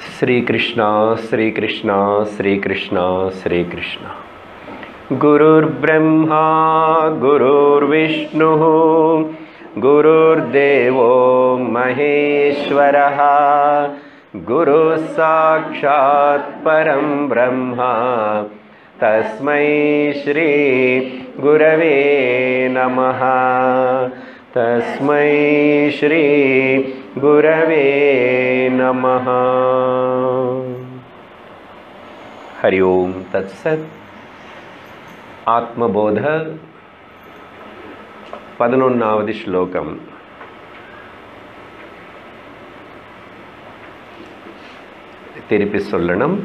श्रीकृष्ण श्रीकृष्ण श्रीकृष्ण श्रीकृष्ण गुरुर्ब्रह्मा गुरुर्विष्णुः गुरुर्देवो महेश्वरः गुरुः साक्षात् परं ब्रह्मा तस्मै श्रीगुरवे नमः तस्मै श्रीगुरवे नमः हरि ओं तत्सत् ஆத்மபோத பதினொன்றாவது ஸ்லோகம் திருப்பி சொல்லணும்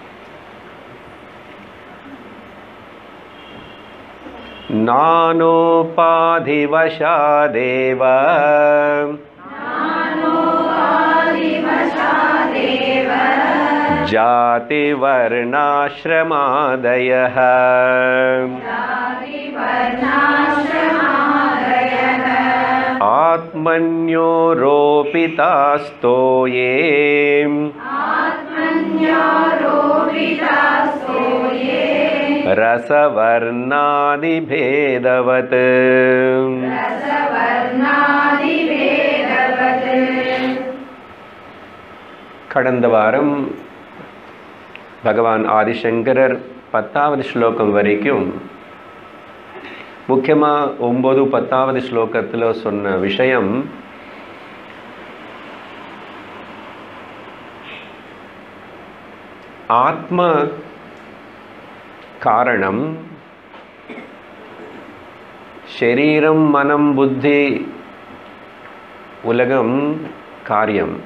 नानोपाधिवशादेव जातिवर्णाश्रमादयः आत्मन्यो रोपितास्तो ये रसवर्णादिभेदवत् கடந்த வாரம் பகவான் ஆதிசங்கரர் பத்தாவது ஸ்லோகம் வரைக்கும் முக்கியமாக ஒம்பது பத்தாவது ஸ்லோகத்தில் சொன்ன விஷயம் ஆத்ம காரணம் சரீரம் மனம் புத்தி உலகம் காரியம்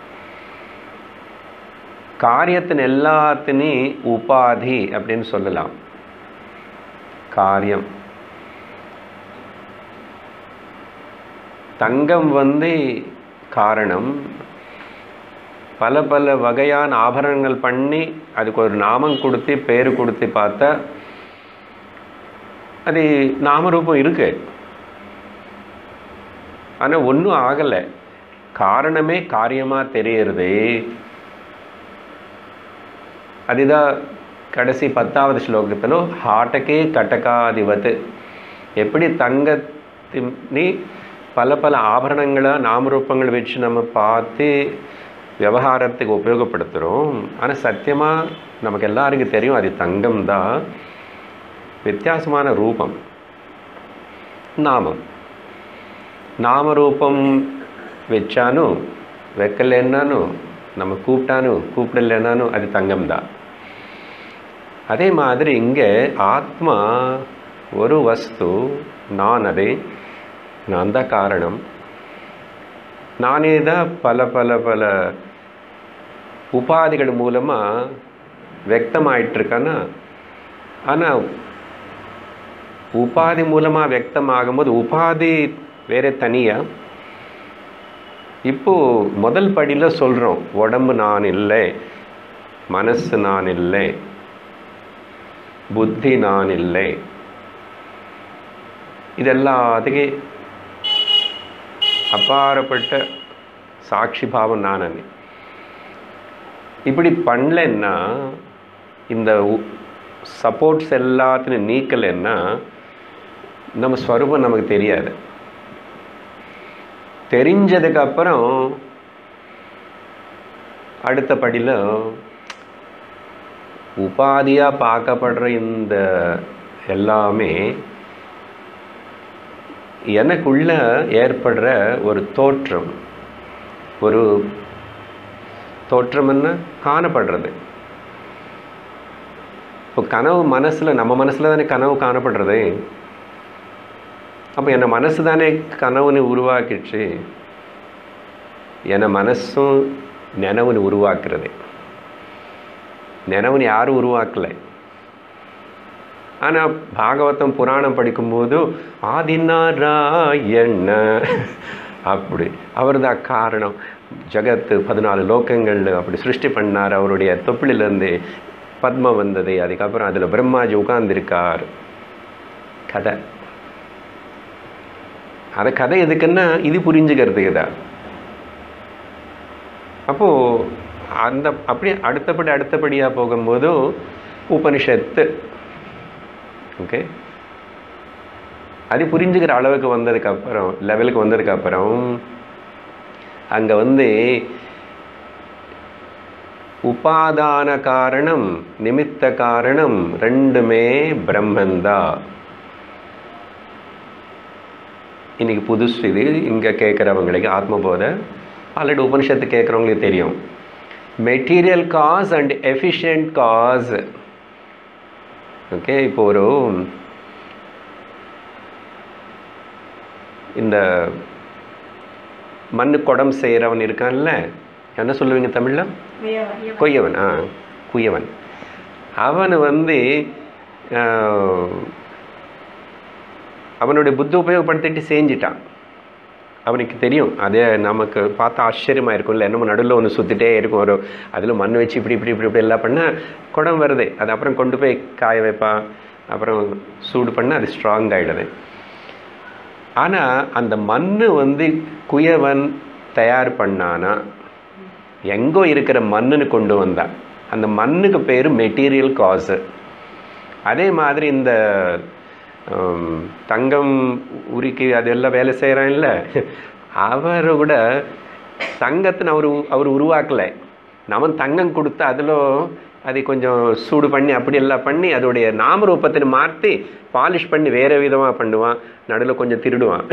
காரியத்தின் எல்லாத்தினையும் உபாதி அப்படின்னு சொல்லலாம் காரியம் தங்கம் வந்து காரணம் பல பல வகையான ஆபரணங்கள் பண்ணி அதுக்கு ஒரு நாமம் கொடுத்து பேர் கொடுத்து பார்த்தா அது நாமரூபம் இருக்கு ஆனால் ஒன்றும் ஆகலை காரணமே காரியமாக தெரியறது அதுதான் கடைசி பத்தாவது ஸ்லோகத்தில் ஹாட்டக்கே கட்டகாதிபத்து எப்படி தங்கத்தினி பல பல ஆபரணங்களை நாமரூபங்கள் வச்சு நம்ம பார்த்து விவகாரத்துக்கு உபயோகப்படுத்துகிறோம் ஆனால் சத்தியமாக நமக்கு எல்லாருக்கும் தெரியும் அது தங்கம் தான் வித்தியாசமான ரூபம் நாமம் நாமரூபம் வச்சானு வைக்கலன்னானு நம்ம கூப்பிட்டானு கூப்பிடலன்னானு அது தங்கம் தான் அதே மாதிரி இங்கே ஆத்மா ஒரு வஸ்து நான் அது நான் தான் காரணம் நானே தான் பல பல பல உபாதிகள் மூலமாக வியக்தமாயிட்டிருக்கேன்னா ஆனால் உபாதி மூலமாக வியக்தமாகும்போது உபாதி வேற தனியாக இப்போது முதல் படியில் சொல்கிறோம் உடம்பு நான் இல்லை மனசு நான் இல்லை புத்தி நான் இல்லை இதெல்லாத்துக்கு அப்பாறப்பட்ட சாட்சி பாவம் நான் இப்படி பண்ணலன்னா இந்த சப்போர்ட்ஸ் எல்லாத்தையும் நீக்கலைன்னா நம்ம ஸ்வரூபம் நமக்கு தெரியாது தெரிஞ்சதுக்கு அப்புறம் அடுத்த படியில் உபாதியாக பார்க்கப்படுற இந்த எல்லாமே எனக்குள்ள ஏற்படுற ஒரு தோற்றம் ஒரு தோற்றம் என்ன காணப்படுறது இப்போ கனவு மனசில் நம்ம மனசில் தானே கனவு காணப்படுறது அப்போ என்னை மனசு தானே கனவுன்னு உருவாக்கிடுச்சு என்னை மனசும் நினவுன்னு உருவாக்குறது நினவுன்னு யாரும் உருவாக்கலை ஆனால் பாகவதம் புராணம் படிக்கும்போது ஆதிநாராயண அப்படி அவர் தான் காரணம் ஜகத்து பதினாலு லோகங்கள் அப்படி சிருஷ்டி பண்ணார் அவருடைய தொப்பிலிருந்து பத்மம் வந்தது அதுக்கப்புறம் அதில் பிரம்மாஜி உட்கார்ந்திருக்கார் கதை அந்த கதை எதுக்குன்னா இது புரிஞ்சுக்கிறதுக்கு தான் அப்போது அந்த அப்படி அடுத்தபடி அடுத்தபடியாக போகும்போது உபனிஷத்து ஓகே அது புரிஞ்சுக்கிற அளவுக்கு வந்ததுக்கு அப்புறம் லெவலுக்கு வந்ததுக்கு அப்புறம் அங்க வந்து உபாதான காரணம் நிமித்த காரணம் ரெண்டுமே பிரம்மந்தா இன்னைக்கு புதுசு இது இங்க கேட்குறவங்களுக்கு ஆத்மபோத ஆல்ரெடி உபனிஷத்து கேட்குறவங்களுக்கு தெரியும் material cause and efficient cause okay இப்போ ஒரு இந்த மண்ணு குடம் செய்கிறவன் இருக்கான்ல என்ன சொல்லுவீங்க தமிழ்ல கொய்யவன் ஆ குயவன் அவன் வந்து ஆஹ், அவனுடைய புத்தி உபயோகப்படுத்திட்டு செஞ்சிட்டான் அவனுக்கு தெரியும் அதே நமக்கு பார்த்தா ஆச்சரியமா இருக்கும்ல என்னமோ நடுவில் ஒன்று சுற்றிட்டே இருக்கும் ஒரு அதில் மண் வச்சு இப்படி இப்படி இப்படி இப்படி எல்லாம் பண்ணால் குடம் வருது அது அப்புறம் கொண்டு போய் காய வைப்பான் அப்புறம் சூடு பண்ணால் அது ஸ்ட்ராங் ஆகிடுது ஆனால் அந்த மண் வந்து குயவன் தயார் பண்ணானா எங்கோ இருக்கிற மண்ணுன்னு கொண்டு வந்தான் அந்த மண்ணுக்கு பேர் மெட்டீரியல் காசு அதே மாதிரி இந்த ஹம், தங்கம் உருக்கி அதெல்லாம் வேலை செய்கிறான்ல அவரை விட தங்கத்தின் அவர் அவர் உருவாக்கலை நம்ம தங்கம் கொடுத்து அதில் அதை கொஞ்சம் சூடு பண்ணி அப்படி எல்லாம் பண்ணி அதோடைய நாமரூபத்தை மாற்றி பாலிஷ் பண்ணி வேற விதமாக பண்ணுவான் நடுவில் கொஞ்சம் திருடுவான்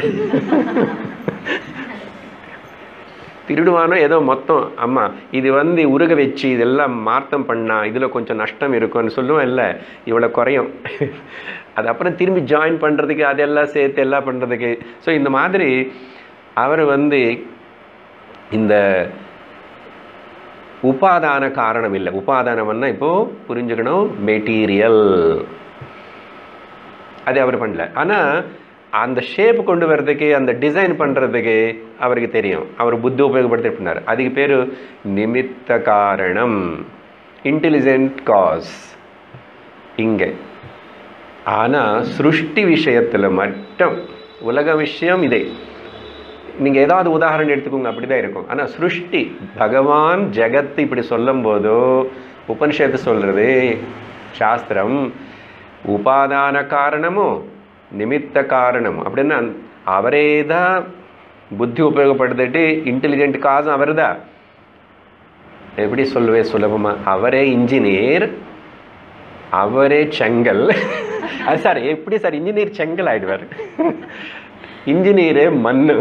திருடுவானோ ஏதோ மொத்தம் அம்மா இது வந்து உருக வச்சு இதெல்லாம் மார்த்தம் பண்ணா இதில் கொஞ்சம் நஷ்டம் இருக்கும்னு சொல்லுவோம் இல்லை இவ்வளோ குறையும் அது அப்புறம் திரும்பி ஜாயின் பண்ணுறதுக்கு அதெல்லாம் சேர்த்து எல்லாம் பண்ணுறதுக்கு ஸோ இந்த மாதிரி அவர் வந்து இந்த உபாதான காரணம் இல்லை உபாதானம்னா இப்போ புரிஞ்சுக்கணும் மெட்டீரியல் அது அவர் பண்ணல ஆனால் அந்த ஷேப் கொண்டு வர்றதுக்கு அந்த டிசைன் பண்ணுறதுக்கு அவருக்கு தெரியும் அவர் புத்தி உபயோகப்படுத்திட்டு பண்ணார் அதுக்கு பேர் நிமித்த காரணம் இன்டெலிஜென்ட் காஸ் இங்கே ஆனால் சிருஷ்டி விஷயத்தில் மட்டும் உலக விஷயம் இதே நீங்கள் ஏதாவது உதாரணம் எடுத்துக்கோங்க அப்படிதான் இருக்கும் ஆனால் சிருஷ்டி பகவான் ஜெகத் இப்படி சொல்லும் போதோ உபனிஷத்து சொல்றது சாஸ்திரம் உபாதான காரணமும் நிமித்த காரணம் அப்படின்னா அவரே தான் புத்தி உபயோகப்படுத்திட்டு இன்டெலிஜென்ட் காசும் அவர் தான் எப்படி சொல்லுவேன் சுலபமா அவரே இன்ஜினியர் அவரே செங்கல் அது சார் எப்படி சார் இன்ஜினியர் செங்கல் ஆயிடுவார் இன்ஜினியரே மண்ணு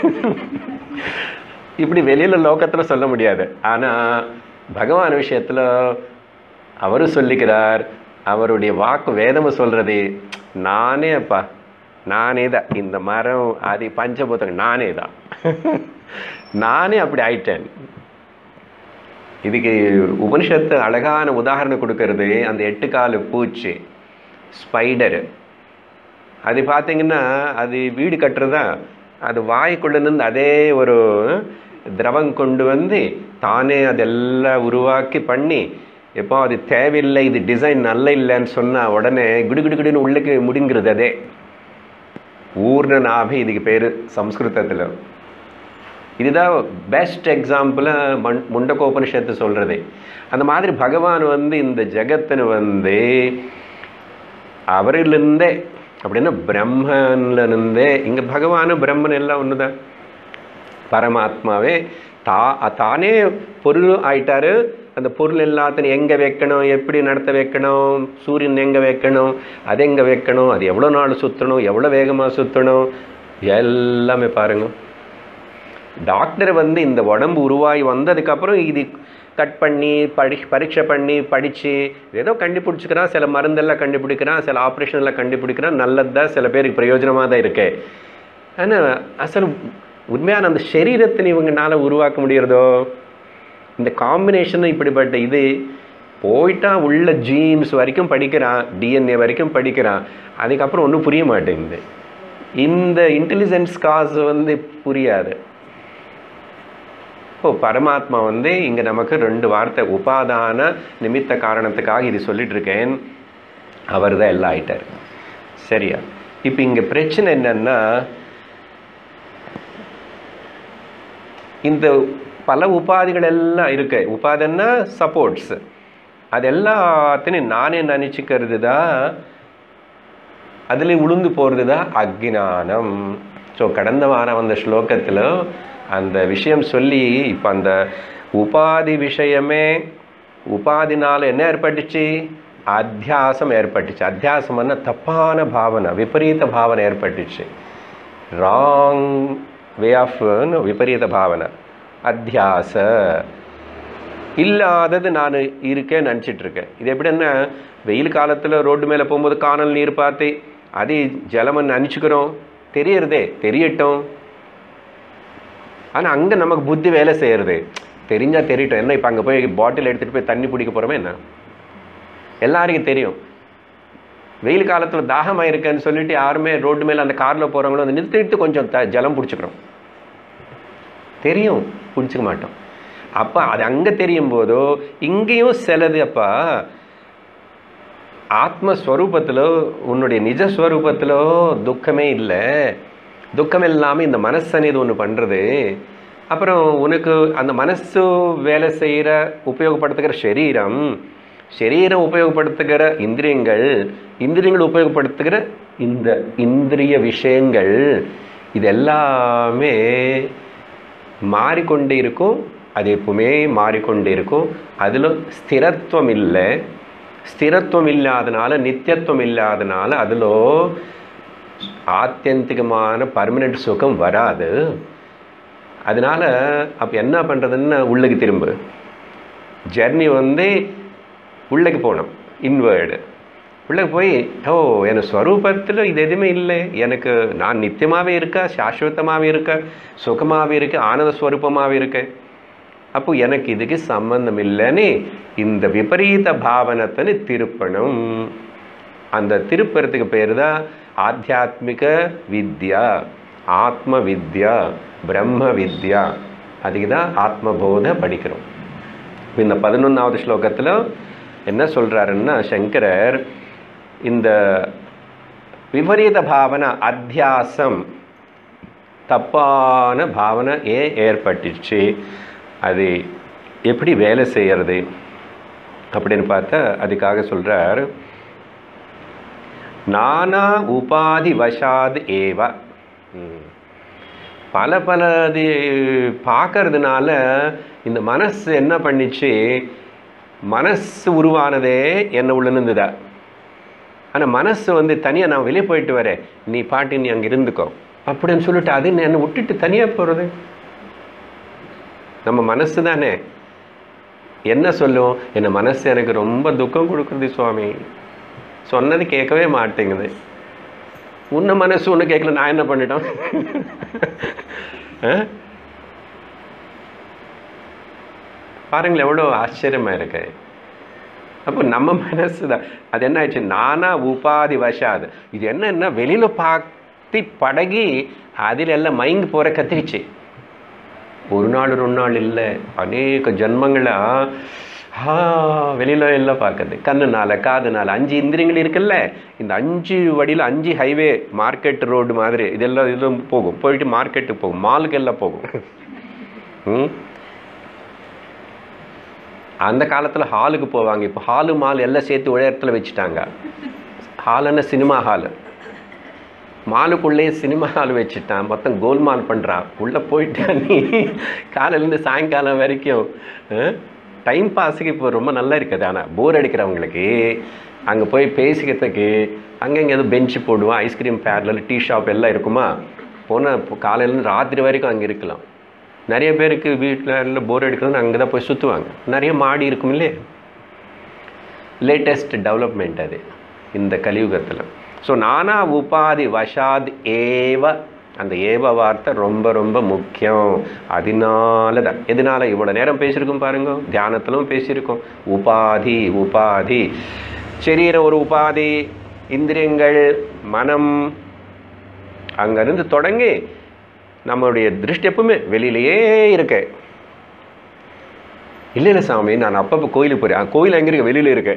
இப்படி வெளியில லோகத்துல சொல்ல முடியாது ஆனா பகவான் விஷயத்துல அவரும் சொல்லிக்கிறார் அவருடைய வாக்கு வேதமும் சொல்றது நானே அப்பா நானே தான் இந்த மரம் அது பஞ்சபூதம் நானே தான் நானே அப்படி ஆயிட்டேன் இதுக்கு உபனிஷத்து அழகான உதாரணம் கொடுக்கறது அந்த எட்டு காலு பூச்சி ஸ்பைடரு அது பார்த்தீங்கன்னா அது வீடு கட்டுறதா அது வாய்க்குள்ள இருந்து அதே ஒரு திரவம் கொண்டு வந்து தானே அதெல்லாம் உருவாக்கி பண்ணி எப்போ அது தேவையில்லை இது டிசைன் நல்ல இல்லைன்னு சொன்னா உடனே குடு குடு குடுன்னு உள்ளுக்கு முடிங்கிறது அதே ஊர்ண நாபி இதுக்கு பேரு சம்ஸ்கிருதத்துல இதுதான் பெஸ்ட் எக்ஸாம்பிளாக மண் முண்டகோபனிஷத்து சொல்றது அந்த மாதிரி பகவான் வந்து இந்த ஜெகத்துன்னு வந்து அவரிலிருந்தே அப்படின்னா பிரம்மன்ல இருந்தே இங்க பகவானு பிரம்மன் எல்லாம் ஒண்ணுதான் பரமாத்மாவே தா தானே பொருள் ஆயிட்டாரு அந்த பொருள் எல்லாத்தையும் எங்க வைக்கணும் எப்படி நடத்த வைக்கணும் சூரியன் எங்க வைக்கணும் அது எங்க வைக்கணும் அது எவ்வளவு நாள் சுத்தணும் எவ்வளவு வேகமா சுத்தணும் எல்லாமே பாருங்க டாக்டர் வந்து இந்த உடம்பு உருவாகி வந்ததுக்கப்புறம் இது கட் பண்ணி படி பரீட்சை பண்ணி படித்து ஏதோ கண்டுபிடிச்சிக்கிறான் சில மருந்தெல்லாம் கண்டுபிடிக்கிறான் சில ஆப்ரேஷன்லாம் கண்டுபிடிக்கிறான் நல்லது தான் சில பேருக்கு பிரயோஜனமாக தான் இருக்கு ஆனால் அசல் உண்மையான அந்த சரீரத்தை இவங்கனால உருவாக்க முடியறதோ இந்த காம்பினேஷன் இப்படிப்பட்ட இது போயிட்டா உள்ள ஜீன்ஸ் வரைக்கும் படிக்கிறான் டிஎன்ஏ வரைக்கும் படிக்கிறான் அதுக்கப்புறம் ஒன்றும் புரிய மாட்டேங்குது இந்த இன்டெலிஜென்ஸ் காசு வந்து புரியாது இப்போ பரமாத்மா வந்து இங்க நமக்கு ரெண்டு வார்த்தை உபாதான நிமித்த காரணத்துக்காக இது சொல்லிட்டு இருக்கேன் அவர் தான் எல்லாம் ஆயிட்டார் சரியா இப்போ இங்க பிரச்சனை என்னன்னா இந்த பல உபாதிகள் எல்லாம் இருக்கு உபாதின்னா சப்போர்ட்ஸ் அது எல்லாத்தையும் நானே நினச்சிக்கிறது தான் அதில் உளுந்து போகிறது தான் அக்ஞானம் ஸோ கடந்த வாரம் அந்த ஸ்லோகத்தில் அந்த விஷயம் சொல்லி இப்போ அந்த உபாதி விஷயமே உபாதினால என்ன ஏற்பட்டுச்சு அத்தியாசம் ஏற்பட்டுச்சு அத்தியாசம்னா தப்பான பாவனை விபரீத பாவனை ஏற்பட்டுச்சு ராங் வே ஆஃப் விபரீத பாவனை அத்தியாச இல்லாதது நான் இருக்கேன்னு நினச்சிட்டு இருக்கேன் இது எப்படின்னா வெயில் காலத்தில் ரோட்டு மேலே போகும்போது காணல் நீர் பார்த்து அது ஜலம்னு நினச்சிக்கிறோம் தெரியறதே தெரியட்டும் ஆனால் அங்கே நமக்கு புத்தி வேலை செய்யறது தெரிஞ்சால் தெரியட்டும் என்ன இப்போ அங்கே போய் பாட்டில் எடுத்துகிட்டு போய் தண்ணி பிடிக்க போகிறோமே என்ன எல்லாருக்கும் தெரியும் வெயில் காலத்தில் தாகமாக இருக்குன்னு சொல்லிட்டு யாருமே ரோட்டு மேலே அந்த காரில் போகிறவங்களும் அதை நிறுத்திட்டு கொஞ்சம் த ஜலம் பிடிச்சிக்கிறோம் தெரியும் பிடிச்சிக்க மாட்டோம் அப்போ அது அங்கே தெரியும் போதோ இங்கேயும் சிலது அப்பா ஆத்மஸ்வரூபத்திலோ உன்னுடைய நிஜஸ்வரூபத்திலோ துக்கமே இல்லை துக்கம் இல்லாமல் இந்த மனசனது ஒன்று பண்ணுறது அப்புறம் உனக்கு அந்த மனசு வேலை செய்கிற உபயோகப்படுத்துகிற சரீரம் சரீரம் உபயோகப்படுத்துகிற இந்திரியங்கள் இந்திரியங்கள் உபயோகப்படுத்துகிற இந்த இந்திரிய விஷயங்கள் இது எல்லாமே மாறிக்கொண்டே இருக்கும் அது எப்பவுமே மாறிக்கொண்டே இருக்கும் அதில் ஸ்திரத்துவம் இல்லை ஸ்திரத்துவம் இல்லாதனால நித்தியத்துவம் இல்லாதனால அதில் ஆத்தியந்திகமான பர்மனெண்ட் சுகம் வராது அதனால அப்போ என்ன பண்ணுறதுன்னு உள்ளுக்கு திரும்ப ஜர்னி வந்து உள்ளக்கு போகணும் இன்வேர்டு உள்ளே போய் ஓ என் ஸ்வரூபத்தில் இது எதுவுமே இல்லை எனக்கு நான் நித்தியமாகவே இருக்கா சாஸ்வதமாகவே இருக்க சுகமாகவே இருக்கு ஆனந்த ஸ்வரூபமாகவே இருக்கேன் அப்போ எனக்கு இதுக்கு சம்பந்தம் இல்லைன்னு இந்த விபரீத பாவனத்தை திருப்பணும் அந்த திருப்பறதுக்கு பேர் தான் ஆத்தியாத்மிக வித்யா ஆத்ம வித்யா பிரம்ம வித்யா அதுக்கு தான் ஆத்மபோத படிக்கிறோம் இந்த பதினொன்றாவது ஸ்லோகத்தில் என்ன சொல்கிறாருன்னா சங்கரர் இந்த விபரீத பாவனை அத்தியாசம் தப்பான பாவனை ஏன் ஏற்பட்டுச்சு அது எப்படி வேலை செய்யறது அப்படின்னு பார்த்தா அதுக்காக சொல்கிறார் நானா உபாதி வசாத் ஏவ பல பல அது பார்க்கறதுனால இந்த மனசு என்ன பண்ணிச்சு மனசு உருவானதே என்ன உள்ள இருந்ததா ஆனால் மனசு வந்து தனியாக நான் வெளியே போயிட்டு வரேன் நீ பாட்டு நீ அங்கே இருந்துக்கோ அப்படின்னு சொல்லிட்டு அது என்னை விட்டுட்டு தனியாக போகிறது நம்ம மனசு தானே என்ன சொல்லும் என்ன மனசு எனக்கு ரொம்ப துக்கம் கொடுக்குறது சுவாமி சொன்னது கேட்கவே மாட்டேங்குது உன்ன மனசு ஒன்று கேட்கல நான் என்ன பண்ணிட்டோம் பாருங்களேன் எவ்வளோ ஆச்சரியமாக இருக்கு அப்போ நம்ம மனசு தான் அது என்ன ஆயிடுச்சு நானா உபாதி வசாது இது என்னன்னா வெளியில் பார்த்து படகி அதில் எல்லாம் மயங்கி போகிற கத்திரிச்சு ஒரு நாள் ரெண்டு நாள் இல்லை அநேக ஜென்மங்களா ஆ வெளியில எல்லாம் பார்க்குறது கண்ணுனால காதுனால அஞ்சு இந்திரியங்கள் இருக்குல்ல இந்த அஞ்சு வழியில் அஞ்சு ஹைவே மார்க்கெட் ரோடு மாதிரி இதெல்லாம் இதில் போகும் போயிட்டு மார்க்கெட்டுக்கு போகும் மாலுக்கு எல்லாம் போகும் ம் அந்த காலத்தில் ஹாலுக்கு போவாங்க இப்போ ஹாலு மால் எல்லாம் சேர்த்து ஒரே இடத்துல வச்சுட்டாங்க ஹாலுன்னா சினிமா ஹாலு மாலுக்குள்ளேயே சினிமா ஹால் வச்சுட்டான் மொத்தம் கோல்மால் பண்ணுறான் உள்ளே போயிட்டா நீ காலையிலேருந்து சாயங்காலம் வரைக்கும் டைம் பாஸுக்கு இப்போ ரொம்ப நல்லா இருக்குது ஆனால் போர் அடிக்கிறவங்களுக்கு அங்கே போய் பேசிக்கிறதுக்கு அங்கங்கே எதுவும் பெஞ்சு போடுவோம் ஐஸ்கிரீம் பேர்ல டீ ஷாப் எல்லாம் இருக்குமா போனால் காலையிலேருந்து ராத்திரி வரைக்கும் அங்கே இருக்கலாம் நிறைய பேருக்கு வீட்டில் போர் அடிக்கிறதுன்னு அங்கே தான் போய் சுற்றுவாங்க நிறைய மாடி இருக்கும் இல்லையே லேட்டஸ்ட் டெவலப்மெண்ட் அது இந்த கலியுகத்தில் ஸோ நானா உபாதி வஷாத் ஏவ அந்த ஏவ வார்த்தை ரொம்ப ரொம்ப முக்கியம் அதனால தான் எதனால இவ்வளோ நேரம் பேசியிருக்கோம் பாருங்க தியானத்திலும் பேசியிருக்கோம் உபாதி உபாதி சரீரம் ஒரு உபாதி இந்திரியங்கள் மனம் அங்கேருந்து தொடங்கி நம்மளுடைய திருஷ்டி எப்பவுமே வெளியிலேயே இருக்க இல்லை இல்லை சாமி நான் அப்பப்போ கோயிலுக்கு போகிறேன் கோயில் எங்கே இருக்க வெளியில் இருக்கு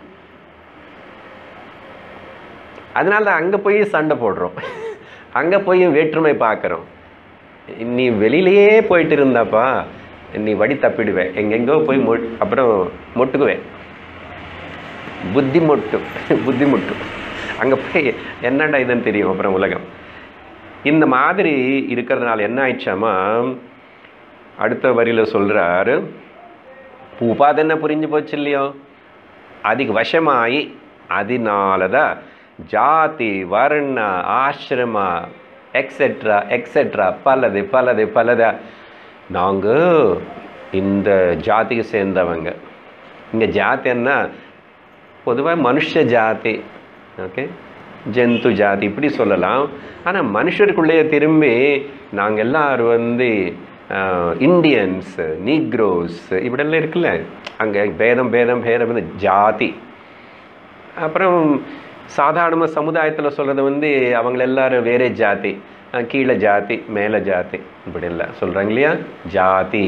அதனால தான் அங்கே போய் சண்டை போடுறோம் அங்கே போய் வேற்றுமை பார்க்குறோம் நீ வெளியிலேயே போயிட்டு இருந்தாப்பா நீ வடி தப்பிடுவேன் எங்கெங்கோ போய் மொ அப்புறம் மொட்டுக்குவேன் புத்தி மொட்டு புத்தி மொட்டு அங்கே போய் என்னடா இதுன்னு தெரியும் அப்புறம் உலகம் இந்த மாதிரி இருக்கிறதுனால என்ன ஆயிடுச்சாமா அடுத்த வரியில் சொல்கிறாரு உபாதனை புரிஞ்சு போச்சு இல்லையோ அதுக்கு வசமாயி அதனாலதான் ஜாதி வர்ண ஆசிரம எக்ஸெட்ரா எக்ஸெட்ரா பலது பலது பலதா நாங்கள் இந்த ஜாதிக்கு சேர்ந்தவங்க இங்கே ஜாத்தின்னா பொதுவாக மனுஷ ஜாதி ஓகே ஜந்து ஜாதி இப்படி சொல்லலாம் ஆனால் மனுஷருக்குள்ளேயே திரும்பி நாங்கள் எல்லாரும் வந்து இந்தியன்ஸ் நீக்ரோஸ் இப்படியெல்லாம் இருக்குல்ல அங்கே பேதம் பேதம் பேதம் வந்து ஜாதி அப்புறம் சாதாரண சமுதாயத்தில் சொல்கிறது வந்து அவங்க எல்லாரும் வேறே ஜாதி அஹ் கீழே ஜாதி மேலே ஜாதி இப்படி எல்லாம் சொல்கிறாங்க இல்லையா ஜாதி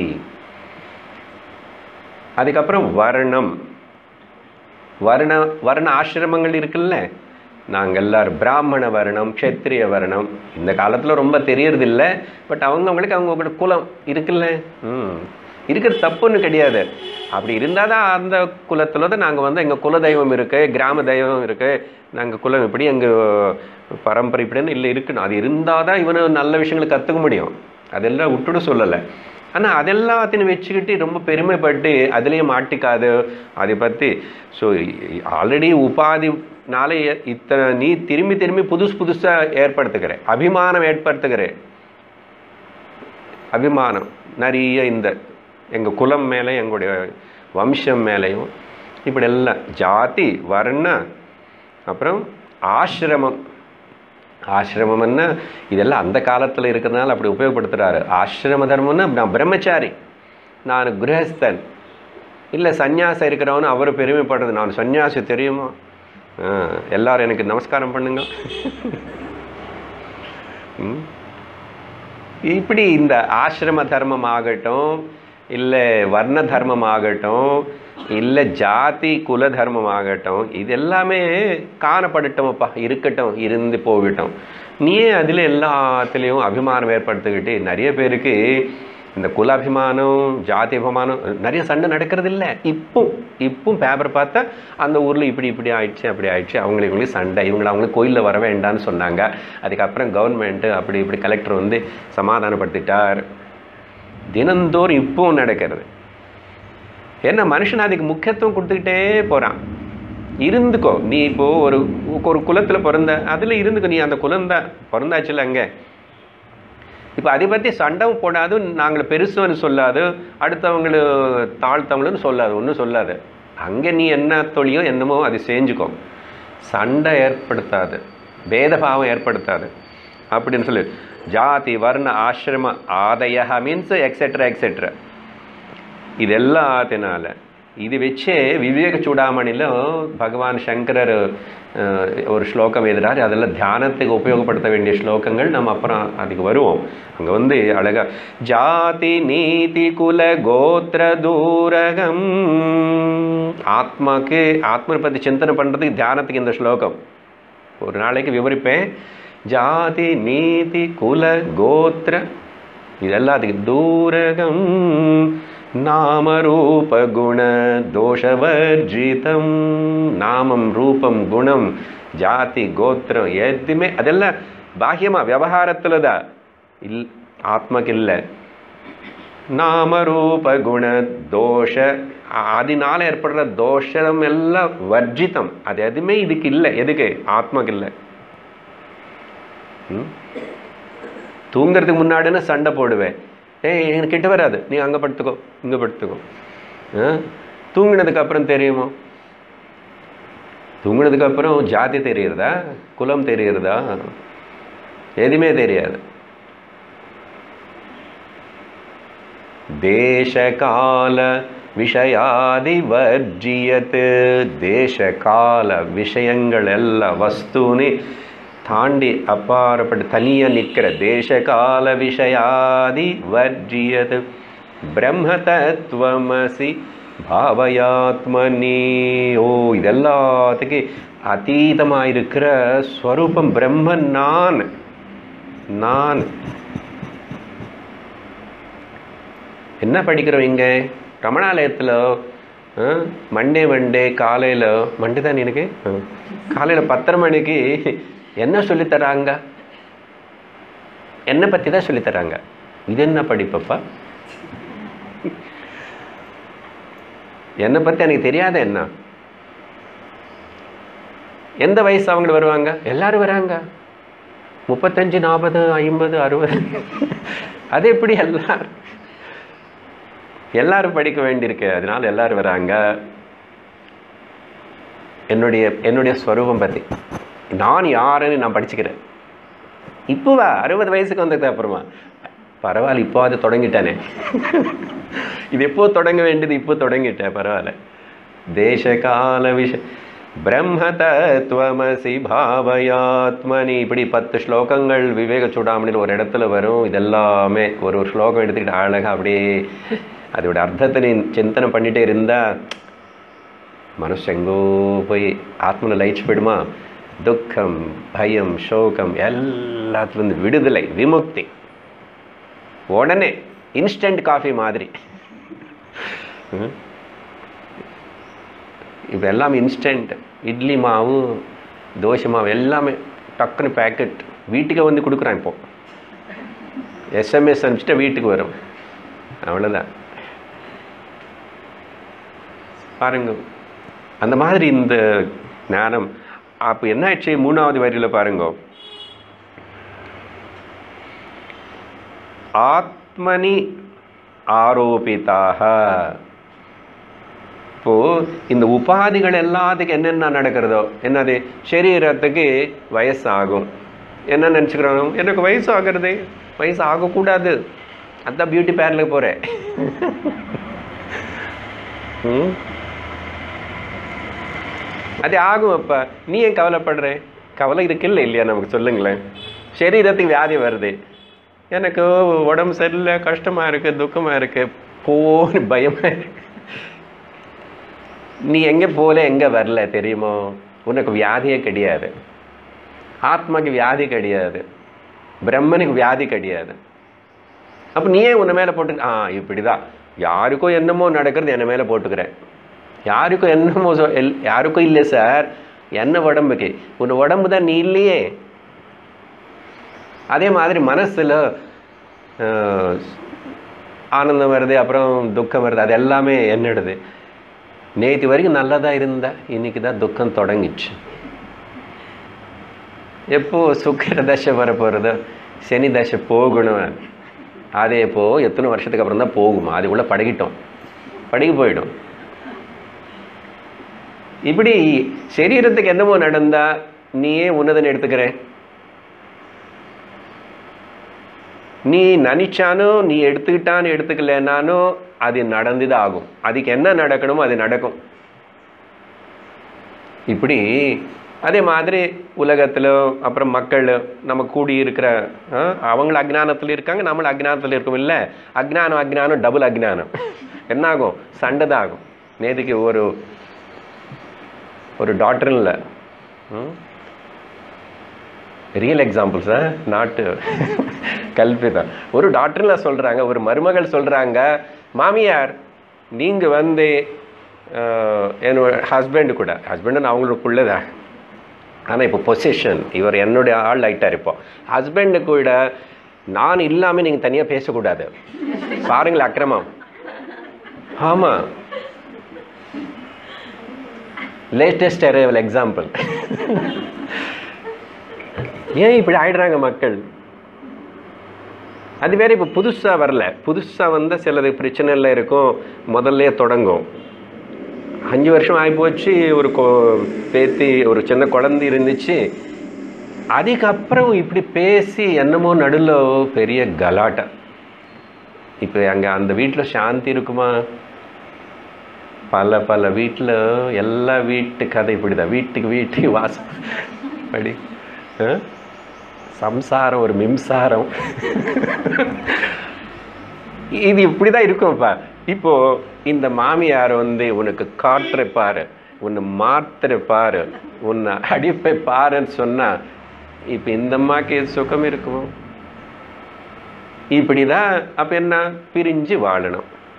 அதுக்கப்புறம் வர்ணம் வர்ண வர்ண ஆசிரமங்கள் இருக்குல்ல நாங்கள் எல்லாரும் பிராமண வர்ணம் க்ஷத்ரிய வர்ணம் இந்த காலத்தில் ரொம்ப தெரியறதில்ல பட் அவங்கவுங்களுக்கு அவங்கவுங்களோட குலம் இருக்குல்ல ம் இருக்கிறது தப்புன்னு கிடையாது அப்படி இருந்தால் தான் அந்த குலத்தில் தான் நாங்கள் வந்து எங்கள் குல தெய்வம் இருக்குது கிராம தெய்வம் இருக்குது நாங்கள் குலம் இப்படி எங்கள் பரம்பரை இப்படின்னு இல்லை இருக்குன்னு அது இருந்தால் தான் இவனு நல்ல விஷயங்களை கற்றுக்க முடியும் அதெல்லாம் விட்டுட சொல்லலை ஆனால் அதெல்லாத்தையும் வச்சுக்கிட்டு ரொம்ப பெருமைப்பட்டு அதுலேயே மாட்டிக்காது அதை பற்றி ஸோ ஆல்ரெடி உபாதினால இத்தனை நீ திரும்பி திரும்பி புதுசு புதுசாக ஏற்படுத்துகிற அபிமானம் ஏற்படுத்துகிற அபிமானம் நிறைய இந்த எங்கள் குலம் மேலே எங்களுடைய வம்சம் மேலேயும் இப்படி எல்லாம் ஜாதி வர்ண அப்புறம் ஆசிரமம் ஆசிரமம்னா இதெல்லாம் அந்த காலத்தில் இருக்கிறதுனால அப்படி உபயோகப்படுத்துகிறாரு ஆசிரம தர்மம்னா நான் பிரம்மச்சாரி நான் கிரகஸ்தன் இல்லை சந்நியாசம் இருக்கிறவனு அவர் பெருமைப்படுறது நான் சந்நியாசி தெரியுமா ஆ, எல்லாரும் எனக்கு நமஸ்காரம் பண்ணுங்க ம். இப்படி இந்த ஆசிரம தர்மம் ஆகட்டும் இல்லை வர்ண தர்மம் ஆகட்டும் இல்லை ஜாதி குல தர்மம் ஆகட்டும் இது எல்லாமே காணப்படட்டும்ப்பா இருக்கட்டும் இருந்து போகட்டும் நீயே அதில் எல்லாத்துலேயும் அபிமானம் ஏற்படுத்திக்கிட்டு நிறைய பேருக்கு இந்த குல அபிமானம் ஜாதி அபிமானம் நிறைய சண்டை நடக்கிறது இல்லை இப்போ இப்போ பேப்பர் பார்த்தா அந்த ஊரில் இப்படி இப்படி ஆயிடுச்சு அப்படி ஆயிடுச்சு அவங்களுக்கு இவங்களுக்கு சண்டை இவங்களை அவங்களுக்கு கோயிலில் வர வேண்டாம்னு சொன்னாங்க அதுக்கப்புறம் கவர்மெண்ட்டு அப்படி இப்படி கலெக்டர் வந்து சமாதானப்படுத்திட்டார் தினந்தோறும் இப்பவும் நடக்கிறது ஏன்னா மனுஷன் அதுக்கு முக்கியத்துவம் கொடுத்துக்கிட்டே போகிறான் இருந்துக்கோ நீ இப்போ ஒரு ஒரு குலத்தில் பிறந்த அதில் இருந்துக்கோ நீ அந்த குலம் தான் பிறந்தாச்சுல அங்கே இப்போ அதை பற்றி சண்டைவும் போடாது நாங்கள் பெருசுன்னு சொல்லாது அடுத்தவங்களு தாழ்த்தவங்களும் சொல்லாது ஒன்றும் சொல்லாது அங்கே நீ என்ன தொழியோ என்னமோ அது செஞ்சுக்கோ சண்டை ஏற்படுத்தாது பேதபாவம் ஏற்படுத்தாது அப்படின்னு சொல்லி ஜாதி வர்ண ஆசிரம ஆதய மீன்ஸ் எக்ஸெட்ரா எக்ஸெட்ரா இது எல்லாத்தினால இது வச்சே விவேக சூடாமணியில் பகவான் சங்கரர் அஹ், ஒரு ஸ்லோகம் எழுதுறாரு அதெல்லாம் தியானத்துக்கு உபயோகப்படுத்த வேண்டிய ஸ்லோகங்கள் நம்ம அப்புறம் அதுக்கு வருவோம் அங்கே வந்து அழகா ஜாதி நீதி குல கோத்திர தூரகம் ஆத்மாக்கு ஆத்மனை பற்றி சிந்தனை பண்ணுறதுக்கு தியானத்துக்கு இந்த ஸ்லோகம் ஒரு நாளைக்கு விவரிப்பேன் ஜாதி நீதி குல கோத்திர இதெல்லாம் அதுக்கு தூரகம் நாமரூப குண தோஷவர்ஜிதம் நாமம் ரூபம் குணம் ஜாதி கோத்திரம் எதுவுமே அதெல்லாம் பாஹ்யமா விவகாரத்தில் தான் இல் ஆத்மக்கு இல்லை நாமரூப குண தோஷ அதனால ஏற்படுற தோஷம் எல்லாம் வர்ஜிதம் அது எதுவுமே இதுக்கு இல்லை எதுக்கு ஆத்மாக்கு இல்லை ம்? தூங்குறதுக்கு முன்னாடின்னு சண்டை போடுவேன் ஏய் எனக்கு கிட்ட வராது நீ அங்கே படுத்துக்கோ இங்கே படுத்துக்கோ ஆ? தூங்குனதுக்கு அப்புறம் தெரியுமோ தூங்குனதுக்கு அப்புறம் ஜாதி தெரியுறதா குலம் தெரியுறதா எதுவுமே தெரியாது தேசகால விஷயாதிவர்ஜியத் தேசகால விஷயங்கள் எல்லாம் வஸ்துனி தாண்டி அப்பாற்பட்டு தனியாக நிற்கிற தேசகால விஷயாதி வர்ஜியத் பிரம்ம தத்துவமசி பாவயாத்மனி ஓ இதெல்லாத்துக்கு அதீதமாக இருக்கிற ஸ்வரூபம் பிரம்மன் நான் நான் என்ன படிக்கிறோம் இங்கே ரமணாலயத்தில் மண்டே மண்டே காலையில் மண்டே தான் எனக்கு காலையில் பத்தரை மணிக்கு என்ன சொல்லித் தராங்க என்னை பற்றி தான் சொல்லித் தராங்க இது என்ன படிப்பப்பா என்னை பற்றி எனக்கு தெரியாத என்ன எந்த வயசு அவங்க வருவாங்க எல்லாரும் வராங்க முப்பத்தஞ்சு நாற்பது ஐம்பது அறுபது அது எப்படி எல்லாரும் எல்லாரும் படிக்க வேண்டியிருக்கு அதனால எல்லாரும் வராங்க என்னுடைய என்னுடைய ஸ்வரூபம் பற்றி நான் யாருன்னு நான் படிச்சுக்கிறேன் இப்போவா அறுபது வயசுக்கு வந்ததுக்கு அப்புறமா பரவாயில்ல இப்போ அது தொடங்கிட்டானே இது எப்போ தொடங்க வேண்டியது இப்போ தொடங்கிட்டேன் பரவாயில்ல தேசகால விஷ பிரம்ம தத்துவமசி பாவயாத்மனி இப்படி பத்து ஸ்லோகங்கள் விவேக சூடாமணியில் ஒரு இடத்துல வரும் இதெல்லாமே ஒரு ஒரு ஸ்லோகம் எடுத்துக்கிட்டு அழகாக அப்படியே அதோட அர்த்தத்தை நீ சிந்தனை பண்ணிட்டே இருந்தா மனசு எங்கோ போய் ஆத்மனில் லயிச்சு போயிடுமா துக்கம் பயம் சோகம் எல்லாத்துலேருந்து விடுதலை விமுக்தி உடனே இன்ஸ்டன்ட் காஃபி மாதிரி ம். இப்போ எல்லாமே இன்ஸ்டன்ட் இட்லி மாவு தோசை மாவு எல்லாமே டக்குன்னு பேக்கெட் வீட்டுக்கே வந்து கொடுக்குறான் இப்போ எஸ்எம்எஸ் அனுப்பிச்சிட்டா வீட்டுக்கு வரும் அவ்வளோதான் பாருங்க அந்த மாதிரி இந்த ஞானம் அப்போ என்ன ஆயிடுச்சு மூணாவது வரியில் பாருங்க ஆத்மனி ஆரோபிதாக இப்போ இந்த உபாதிகள் எல்லாத்துக்கும் என்னென்ன நடக்கிறதோ என்னது சரீரத்துக்கு வயசாகும் என்ன நினச்சிக்கிறோம் எனக்கு வயசு ஆகிறது வயசு ஆகக்கூடாது அதான் பியூட்டி பார்லருக்கு போகிறேன் ம் அது ஆகும் அப்ப நீ ஏன் கவலைப்படுற கவலை இருக்குல்ல இல்லையா நமக்கு சொல்லுங்களேன் சரீரத்துக்கு வியாதி வருது எனக்கு உடம்பு சரியில்லை கஷ்டமா இருக்கு துக்கமா இருக்கு போன்னு பயமா இருக்கு நீ எங்க போல எங்க வரல தெரியுமோ உனக்கு வியாதியே கிடையாது ஆத்மாக்கு வியாதி கிடையாது பிரம்மனுக்கு வியாதி கிடையாது அப்ப நீ ஏன் உன்னை மேல போட்டு ஆ இப்படிதான் யாருக்கோ என்னமோ நடக்கிறது என்ன மேல போட்டுக்கிறேன் யாருக்கும் என்னமோ சொ- எல்- யாருக்கும் இல்லை சார் என்ன உடம்புக்கு உன் உடம்பு தான் நீ இல்லையே அதே மாதிரி மனசுல அஹ், ஆனந்தம் வருது அப்புறம் துக்கம் வருது அது எல்லாமே என்னடுது நேற்று வரைக்கும் நல்லதா இருந்தா இன்னைக்கு தான் துக்கம் தொடங்கிச்சு எப்போ சுக்கிர தசை வர போகிறதோ சனி தசை போகணும் அதே இப்போ எத்தனை வருஷத்துக்கு அப்புறம் தான் போகுமா அதுக்குள்ளே பழகிட்டோம் பழகி போயிடும் இப்படி சரீரத்துக்கு என்னமோ நடந்தா நீயே உன்னதன் எடுத்துக்கிற நீ நினைச்சானோ நீ எடுத்துக்கிட்டான்னு எடுத்துக்கலனானோ அது நடந்துதான் ஆகும் அதுக்கு என்ன நடக்கணுமோ அது நடக்கும் இப்படி அதே மாதிரி உலகத்துல அப்புறம் மக்கள் நம்ம கூடி இருக்கிற அவங்கள அஜ்ஞானத்தில் இருக்காங்க நம்மள அஜ்ஞானத்தில் இருக்கோம் இல்லை அஜ்ஞானம் அஜ்ஞானம் டபுள் அஜ்ஞானம் என்ன ஆகும் சண்டை தான் ஆகும் நேற்றுக்கு ஒரு ஒரு டாக்டர் இல்லை ரியல் எக்ஸாம்பிள்ஸ் நாட்டு கல்பிதான் ஒரு டாக்டர்ல சொல்றாங்க ஒரு மருமகள் சொல்றாங்க மாமியார் நீங்க வந்து அஹ், என்னோட ஹஸ்பண்ட் கூட ஹஸ்பண்ட் அவங்களுக்குள்ளதான் ஆனால் இப்போ பொசிஷன் இவர் என்னுடைய ஆள் ஆயிட்டார் இப்போ ஹஸ்பண்டு கூட நான் இல்லாமல் நீங்கள் தனியாக பேசக்கூடாது பாருங்களேன் அக்கிரமம் ஆமாம் லேட்டஸ்ட் அரைவல் எக்ஸாம்பிள் ஏன் இப்படி ஆயிடுறாங்க மக்கள் அது வேற இப்போ புதுசாக வரல புதுசாக வந்த சிலது பிரச்சனைல இருக்கும் முதல்ல தொடங்கும் அஞ்சு வருஷம் ஆகிப்போச்சு ஒரு கொ பேத்தி ஒரு சின்ன குழந்தை இருந்துச்சு அதுக்கப்புறம் இப்படி பேசி என்னமோ நடுவில் பெரிய கலாட்டா இப்போ அங்கே அந்த வீட்டில் சாந்தி இருக்குமா பல பல வீட்டில் எல்லா வீட்டு கதை இப்படிதான் வீட்டுக்கு வீட்டுக்கு வாசம் படி ஆ? சம்சாரம் ஒரு மிம்சாரம் இது இப்படிதான் இருக்கும்ப்பா இப்போ இந்த மாமியார் வந்து உனக்கு காட்டுற பாரு உன்னை மாத்துற பாரு உன்னை அடிப்பை பாருன்னு சொன்னா இப்ப இந்த அம்மாக்கு சுகம் இருக்குமோ இப்படிதான் அப்ப என்ன பிரிஞ்சு வாழணும்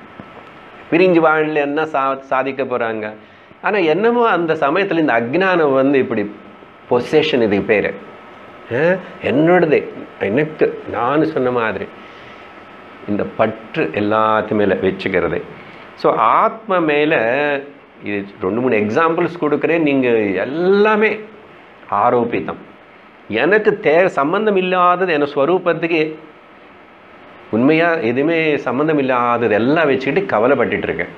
பிரிஞ்சு வாழல என்ன சா சாதிக்க போகிறாங்க ஆனால் என்னமோ அந்த சமயத்தில் இந்த அக்ஞானம் வந்து இப்படி பொசேஷன் இதுக்கு பேர் என்னோடது எனக்கு நான் சொன்ன மாதிரி இந்த பற்று எல்லாத்து மேலே வச்சுக்கிறது ஸோ ஆத்ம மேலே இது ரெண்டு மூணு எக்ஸாம்பிள்ஸ் கொடுக்குறேன் நீங்கள் எல்லாமே ஆரோபித்தம் எனக்கு தே சம்பந்தம் இல்லாதது என் ஸ்வரூபத்துக்கு உண்மையாக எதுவுமே சம்மந்தம் இல்லாதது எல்லாம் வச்சுக்கிட்டு கவலைப்பட்டுட்டு இருக்கேன்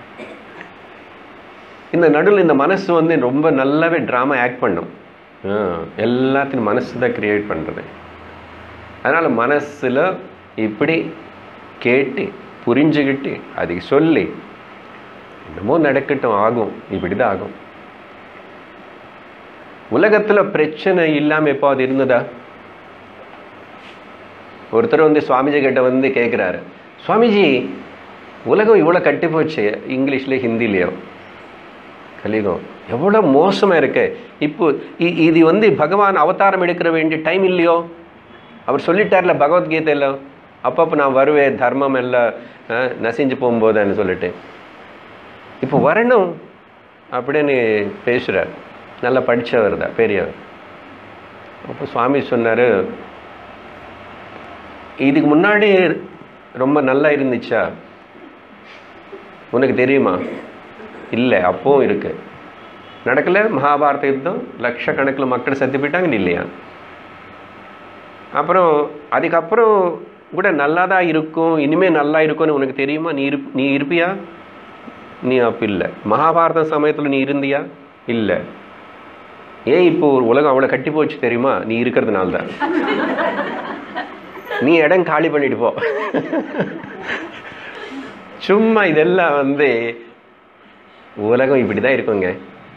இந்த நடுவில் இந்த மனசு வந்து ரொம்ப நல்லாவே ட்ராமா ஆக்ட் பண்ணும் ஆ, எல்லாத்தையும் மனசு தான் கிரியேட் பண்ணுறது அதனால் மனசில் இப்படி கேட்டு புரிஞ்சுக்கிட்டு அதுக்கு சொல்லி என்னமோ நடக்கட்டும் ஆகும் இப்படி தான் ஆகும் உலகத்தில் பிரச்சனை இல்லாமல் எப்போ அது இருந்ததா ஒருத்தர் வந்து சுவாமிஜி கிட்ட வந்து கேட்குறாரு சுவாமிஜி உலகம் இவ்வளோ கட்டி போச்சு இங்கிலீஷ்லேயே ஹிந்திலேயோ கலியுகம் எவ்வளோ மோசமாக இருக்கு இப்போ இ- இது வந்து பகவான் அவதாரம் எடுக்கிற வேண்டிய டைம் இல்லையோ அவர் சொல்லிட்டார்ல பகவத்கீதையில் அப்பப்போ நான் வருவேன் தர்மம் எல்லாம் அஹ், நசிஞ்சு போகும்போதுன்னு சொல்லிட்டு இப்போ வரணும் அப்படின்னு பேசுகிறார் நல்லா படித்தவர் தான் பெரியவர் அப்போ சுவாமி சொன்னார் இதுக்கு முன்னாடி ரொம்ப நல்லா இருந்துச்சா உனக்கு தெரியுமா இல்லை அப்பவும் இருக்கு நடக்கல மகாபாரத யுத்தம் லட்சக்கணக்கில் மக்கள் செத்து போயிட்டாங்க இல்லையா அப்புறம் அதுக்கப்புறம் கூட நல்லா தான் இருக்கும் இனிமேல் நல்லா இருக்கும்னு உனக்கு தெரியுமா நீ இருப் நீ இருப்பியா நீ அப்போ இல்லை மகாபாரத சமயத்தில் நீ இருந்தியா இல்லை ஏன் இப்போ ஒரு உலகம் அவ்வளோ கட்டி போச்சு தெரியுமா நீ இருக்கிறதுனால தான் நீ இடம் காலி பண்ணிட்டு போ சும்மா இதெல்லாம் வந்து உலகம் இப்படி தான் இருக்குங்க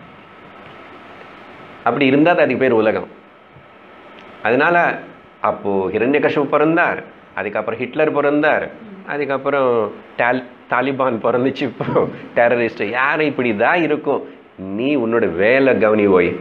அப்படி இருந்தால் தான் அதுக்கு பேர் உலகம் அதனால அப்போது ஹிரண்யகஷிபு பிறந்தார் அதுக்கப்புறம் ஹிட்லர் பிறந்தார் அதுக்கப்புறம் டால் தாலிபான் பிறந்துச்சு இப்போ டெரரிஸ்ட் யாரும் இப்படி தான் இருக்கும் நீ உன்னோட வேலை கவனி போய்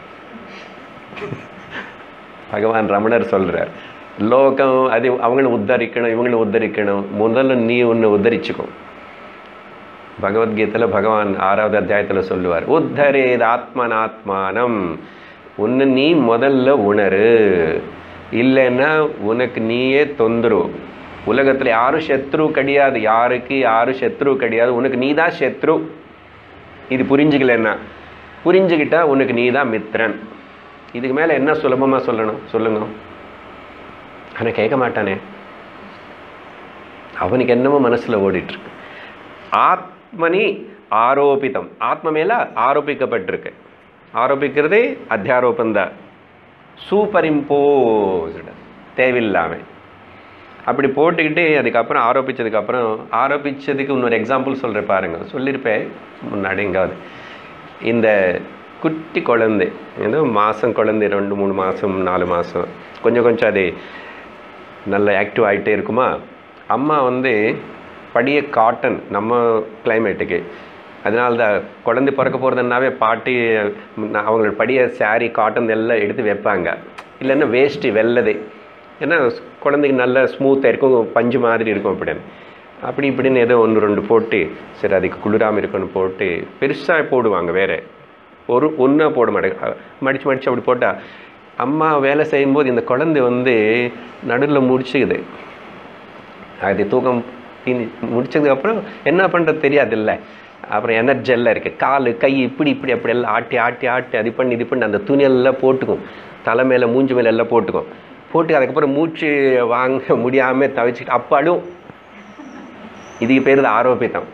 பகவான் ரமணர் சொல்றார் லோகம் அது அவங்கள உத்தரிக்கணும் இவங்களை உத்தரிக்கணும் முதல்ல நீ உன்னை உத்தரிச்சுக்கோ பகவத்கீதையில் பகவான் ஆறாவது அத்தியாயத்தில் சொல்லுவார் உத்தரேத் ஆத்மனாத்மானம் உன்னை நீ முதல்ல உணரு இல்லைன்னா உனக்கு நீயே தொந்தரவு உலகத்தில் யாரும் சத்ரு கிடையாது யாருக்கு யாரும் சத்ரு கிடையாது உனக்கு நீ தான் சத்ரு இது புரிஞ்சுக்கலன்னா புரிஞ்சுக்கிட்டா உனக்கு நீ தான் மித்ரன் இதுக்கு மேலே என்ன சுலபமாக சொல்லணும் சொல்லுங்க ஆனால் கேட்க மாட்டானே அவனுக்கு என்னமோ மனசில் ஓடிட்டுருக்கு ஆத்மனி ஆரோபிதம் ஆத்ம மேல ஆரோபிக்கப்பட்டிருக்கு ஆரோபிக்கிறதே அத்தியாரோபந்தான் சூப்பர் இம்போஸ்டு தேவையில்லாமல் அப்படி போட்டுக்கிட்டு அதுக்கப்புறம் ஆரோபிச்சதுக்கப்புறம் ஆரோபிச்சதுக்கு இன்னொரு எக்ஸாம்பிள் சொல்கிறேன் பாருங்க சொல்லியிருப்பேன் முன்னாடி எங்காவது இந்த குட்டி குழந்தை ஏதோ மாதம் குழந்தை ரெண்டு மூணு மாதம் நாலு மாதம் கொஞ்சம் கொஞ்சம் அது நல்ல ஆக்டிவ் ஆகிட்டே இருக்குமா அம்மா வந்து படிய காட்டன் நம்ம கிளைமேட்டுக்கு அதனால தான் குழந்தை பிறக்க போகிறதுனாவே பாட்டி ந- அவங்களோட படிய saree காட்டன் எல்லாம் எடுத்து வைப்பாங்க இல்லைன்னா வேஷ்டி வெள்ளது ஏன்னா குழந்தைக்கு நல்ல ஸ்மூத்தாக இருக்கும் பஞ்சு மாதிரி இருக்கும் அப்படின்னு அப்படி இப்படின்னு ஏதோ ஒன்று ரெண்டு போட்டு சரி அதுக்கு குளிராமல் இருக்குன்னு போட்டு பெருசாக போடுவாங்க வேற ஒரு ஒன்றா போட மாட்டாங்க மடித்து மடித்து அப்படி போட்டால் அம்மா வேலை செய்யும்போது இந்த குழந்தை வந்து நடுவில் முடிச்சுக்குது அது தூக்கம் தீனி முடிச்சதுக்கப்புறம் என்ன பண்ணுறது தெரியாதுல்ல அப்புறம் எனர்ஜி எல்லாம் இருக்குது கால் கை இப்படி இப்படி அப்படி எல்லாம் ஆட்டி ஆட்டி ஆட்டி அது பண்ணி இது பண்ணி அந்த துணியெல்லாம் போட்டுக்கும் தலை மேலே மூஞ்சி மேலே எல்லாம் போட்டுக்கும் போட்டு அதுக்கப்புறம் மூச்சு வாங்க முடியாமல் தவிச்சிட்டு அப்பாடும் இதுக்கு பேர் தான் ஆரோபித்தம்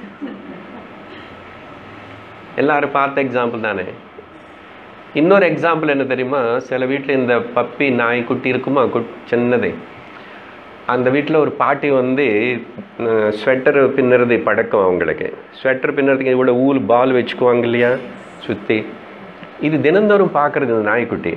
எல்லாரும் பார்த்த எக்ஸாம்பிள் தானே இன்னொரு எக்ஸாம்பிள் என்ன தெரியுமா சில வீட்டில் இந்த பப்பி நாய் குட்டி இருக்குமா குட் சின்னது அந்த வீட்டில் ஒரு பாட்டி வந்து ஸ்வெட்டர் பின்னுறது பழக்கம் அவங்களுக்கு ஸ்வெட்டர் பின்னுறதுக்கு இவ்வளோ ஊல் பால் வச்சுக்குவாங்க இல்லையா சுற்றி இது தினந்தோறும் பார்க்குறது இந்த நாய்க்குட்டி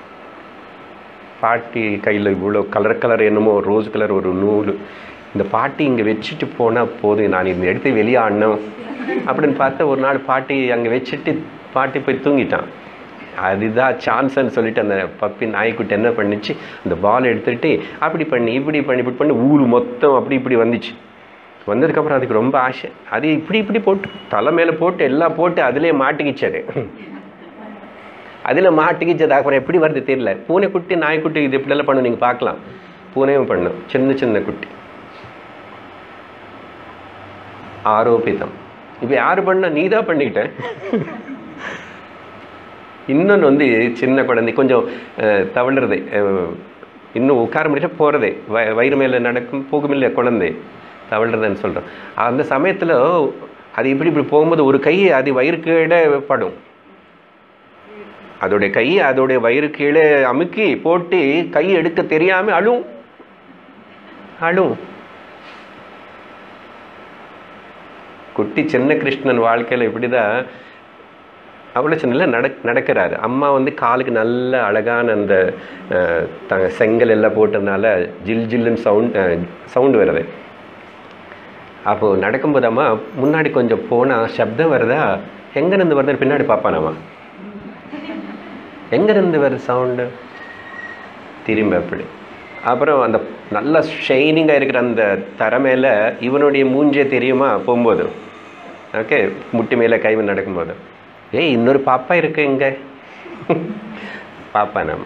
பாட்டி கையில் இவ்வளோ கலர் கலர் என்னமோ ரோஸ் கலர் ஒரு நூல் இந்த பாட்டி இங்கே வச்சுட்டு போனால் போதும் நான் இந்த எடுத்து வெளியாடணும் அப்படின்னு பார்த்தா ஒரு நாள் பாட்டி அங்கே வச்சுட்டு பாட்டி போய் தூங்கிட்டான் அதுதான் சான்ஸ்ன்னு சொல்லிட்டு அந்த பப்பி நாய்க்குட்டி என்ன பண்ணுச்சு அந்த பால் எடுத்துட்டு அப்படி பண்ணி இப்படி பண்ணி இப்படி பண்ணி ஊர் மொத்தம் அப்படி இப்படி வந்துச்சு வந்ததுக்கப்புறம் அதுக்கு ரொம்ப ஆசை அது இப்படி இப்படி போட்டு தலை மேலே போட்டு எல்லாம் போட்டு அதிலே மாட்டிக்கிச்சு அது அதில் மாட்டிக்கிச்சது அப்புறம் எப்படி வருது தெரியல பூனைக்குட்டி நாய்க்குட்டி இது இப்படியெல்லாம் பண்ணும் நீங்கள் பார்க்கலாம் பூனையும் பண்ணும் சின்ன சின்ன குட்டி ஆரோபிதம் இப்போ யார் பண்ண நீ தான் பண்ணிக்கிட்ட இன்னொன்று வந்து சின்ன குழந்தை கொஞ்சம் அஹ், தவழுறது அஹ், இன்னும் உட்கார முடிச்சா போகிறதே வ வயிறு மேலே நடக்கும் போகுமில்ல குழந்தை தவழுறதுன்னு சொல்கிறோம் அந்த சமயத்தில் அது இப்படி இப்படி போகும்போது ஒரு கை அது வயிறு கீழே படும் அதோடைய கை அதோடைய வயிறு கீழே அமுக்கி போட்டு கை எடுக்க தெரியாம அழும் அழும் குட்டி சின்ன கிருஷ்ணன் வாழ்க்கையில் இப்படிதான் அவ்வளோ சின்ன நடக் நடக்கிறாரு அம்மா வந்து காலுக்கு நல்ல அழகான அந்த அஹ், த செங்கல் எல்லாம் போட்டதுனால ஜில் ஜில்லுன்னு சவுண்ட் சவுண்ட் வருது அப்போது நடக்கும்போது அம்மா முன்னாடி கொஞ்சம் போனால் சப்தம் வருதா எங்கேருந்து வருதுன்னு பின்னாடி பார்ப்பானாமா எங்கேருந்து வருது சவுண்டு திரும்ப அப்படி அப்புறம் அந்த நல்ல ஷைனிங்காக இருக்கிற அந்த தர மேலே இவனுடைய மூஞ்சே தெரியுமா போகும்போது ஓகே முட்டி மேலே கை நடக்கும்போது ஏய் இன்னொரு பாப்பா இருக்கு இங்க பாப்பா நம்ம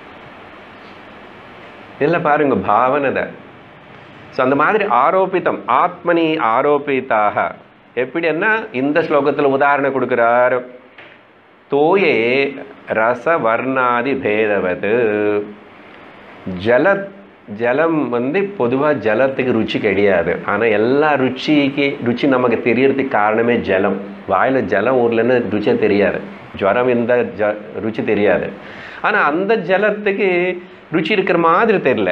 இதில் பாருங்க பாவனை தான் ஸோ அந்த மாதிரி ஆரோபித்தம் ஆத்மனி ஆரோபித்தாக எப்படின்னா இந்த ஸ்லோகத்தில் உதாரணம் கொடுக்குறார் தோயே ரச வர்ணாதி பேதவது ஜல ஜலம் வந்து பொதுவாக ஜலத்துக்கு ருச்சி கிடையாது ஆனால் எல்லா ருச்சிக்கு ருச்சி நமக்கு தெரியறதுக்கு காரணமே ஜலம் வாயில் ஜலம் ஊர்லன்னு ருச்சியே தெரியாது ஜுரம் இருந்தால் ஜ ருச்சி தெரியாது ஆனால் அந்த ஜலத்துக்கு ருச்சி இருக்கிற மாதிரி தெரியல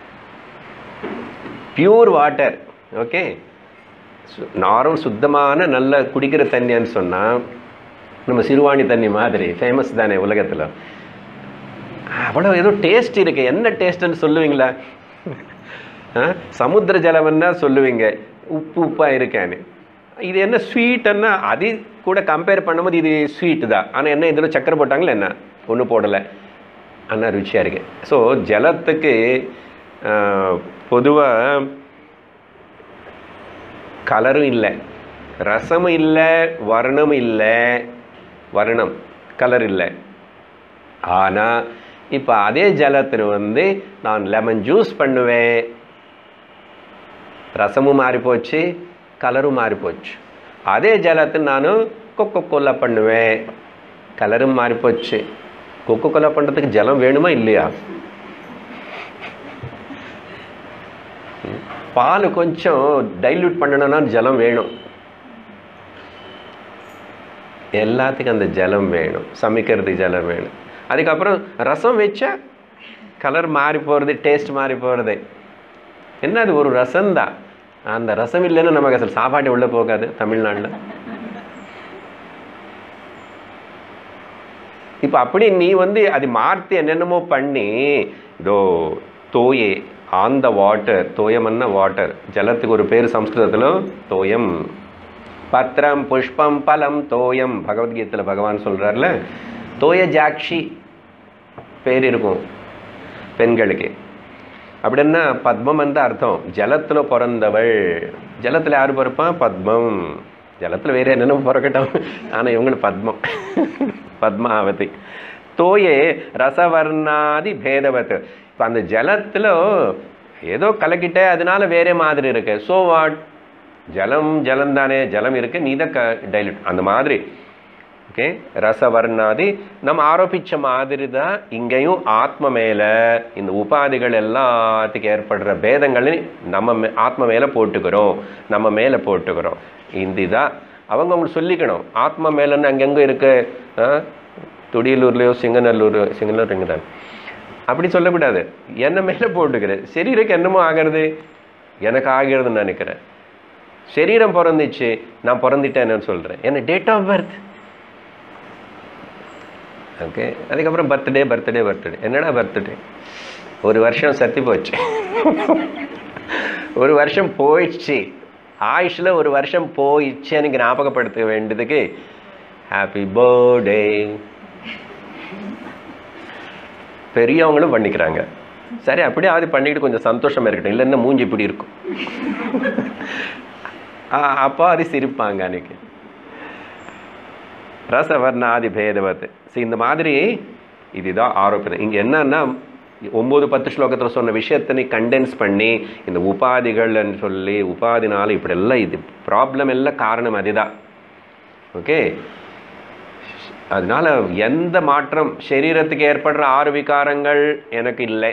பியூர் வாட்டர் ஓகே நார்மல் சுத்தமான நல்ல குடிக்கிற தண்ணின்னு சொன்னால் நம்ம சிறுவாணி தண்ணி மாதிரி ஃபேமஸ் தானே உலகத்தில் அவ்வளோ ஏதோ டேஸ்ட் இருக்கு என்ன டேஸ்ட்னு சொல்லுவீங்களா ஆ? சமுத்திர ஜலம்னா சொல்லுவீங்க உப்பு உப்பாக இருக்கான்னு இது என்ன ஸ்வீட்டுன்னா அது கூட கம்பேர் பண்ணும்போது இது ஸ்வீட் தான் ஆனால் என்ன இதில் சக்கரை போட்டாங்களா என்ன ஒன்றும் போடலை ஆனால் ருச்சியாக இருக்கு ஸோ ஜலத்துக்கு பொதுவாக கலரும் இல்லை ரசமும் இல்லை வர்ணமும் இல்லை வர்ணம் கலர் இல்லை ஆனால் இப்போ அதே ஜலத்தில் வந்து நான் லெமன் ஜூஸ் பண்ணுவேன் ரசமும் மாறி போச்சு கலரும் மாறி போச்சு அதே ஜலத்தில் நான் கொக்கோ கோலா பண்ணுவேன் கலரும் மாறி போச்சு கொக்கோ கோலா பண்ணுறதுக்கு ஜலம் வேணுமா இல்லையா பால் கொஞ்சம் டைல்யூட் பண்ணணும்னா ஜலம் வேணும் எல்லாத்துக்கும் அந்த ஜலம் வேணும் சமைக்கிறதுக்கு ஜலம் வேணும் அதுக்கப்புறம் ரசம் வச்சா கலர் மாறி போகிறது டேஸ்ட் மாறி போகிறது என்ன அது ஒரு ரசம்தான் அந்த ரசம் இல்லைன்னு நமக்கு அசல் சாப்பாடு உள்ளே போகாது தமிழ்நாட்டில் இப்போ அப்படி நீ வந்து அது மாற்றி என்னென்னமோ பண்ணி இதோ தோயே ஆன் த வாட்டர் தோயம்னா வாட்டர் ஜலத்துக்கு ஒரு பேர் சம்ஸ்கிருதத்தில் தோயம் பத்திரம் புஷ்பம் பலம் தோயம் பகவத்கீதையில் பகவான் சொல்கிறார்ல தோய ஜாக்ஷி பேர் இருக்கும் பெண்களுக்கு அப்படின்னா பத்மம் அந்த அர்த்தம் ஜலத்தில் பிறந்தவள் ஜலத்தில் யார் பிறப்பான் பத்மம் ஜலத்தில் வேறு என்னென்ன பிறக்கட்டும் ஆனால் இவங்களுக்கு பத்மம் பத்மாவதி தோயே ரசவர்ணாதி பேதவத் இப்போ அந்த ஜலத்தில் ஏதோ கலக்கிட்ட அதனால வேற மாதிரி இருக்கு ஸோ வாட் ஜலம் ஜலம் தானே ஜலம் இருக்கு நீ தான் க டைல்யூட் அந்த மாதிரி ஓகே ரசவர்ணாதி நம்ம ஆரோபிச்ச மாதிரி தான் இங்கேயும் ஆத்ம மேல இந்த உபாதிகள் எல்லாத்துக்கும் ஏற்படுற பேதங்களை நம்ம மே- ஆத்ம மேல போட்டுக்கிறோம் நம்ம மேல போட்டுக்கிறோம் இந்த இதான் அவங்க அவங்களுக்கு சொல்லிக்கணும் ஆத்ம மேலன்னு அங்கங்க இருக்கு ஆ? துடியலூர்லயோ சிங்கநல்லூர் சிங்கநல்லூர் இங்கே தான் அப்படி சொல்லக்கூடாது என்ன மேல போட்டுக்கிறேன் சரீரக்கு என்னமோ ஆகிறது எனக்கு ஆகிறதுன்னு நினைக்கிறேன் சரீரம் பிறந்துச்சு நான் பிறந்துட்டேன்னு சொல்றேன் என்ன டேட் ஆஃப் பர்த் ஓகே அதுக்கப்புறம் பர்த்டே பர்த்டே பர்த்டே என்னடா பர்த்டே ஒரு வருஷம் சத்தி போச்சு ஒரு வருஷம் போயிடுச்சு ஆயுஷில் ஒரு வருஷம் போயிடுச்சு எனக்கு ஞாபகப்படுத்த வேண்டியதுக்கு ஹாப்பி பர்த்டே பெரியவங்களும் பண்ணிக்கிறாங்க சரி அப்படியே அது பண்ணிக்கிட்டு கொஞ்சம் சந்தோஷமா இருக்கட்டும் இல்லைன்னா மூஞ்சி இப்படி இருக்கும் அப்போ அது சிரிப்பாங்க அன்னைக்கு ரசவர்ணாதி பேதவத் ஸோ இந்த மாதிரி இதுதான் ஆரோப்பம் இங்கே என்னன்னா ஒம்பது பத்து ஸ்லோகத்தில் சொன்ன விஷயத்தை நீ கண்டென்ஸ் பண்ணி இந்த உபாதிகள்னு சொல்லி உபாதினால இப்படி எல்லாம் இது ப்ராப்ளம் எல்லாம் காரணம் அதுதான் ஓகே அதனால எந்த மாற்றம் சரீரத்துக்கு ஏற்படுற ஆறு விகாரங்கள் எனக்கு இல்லை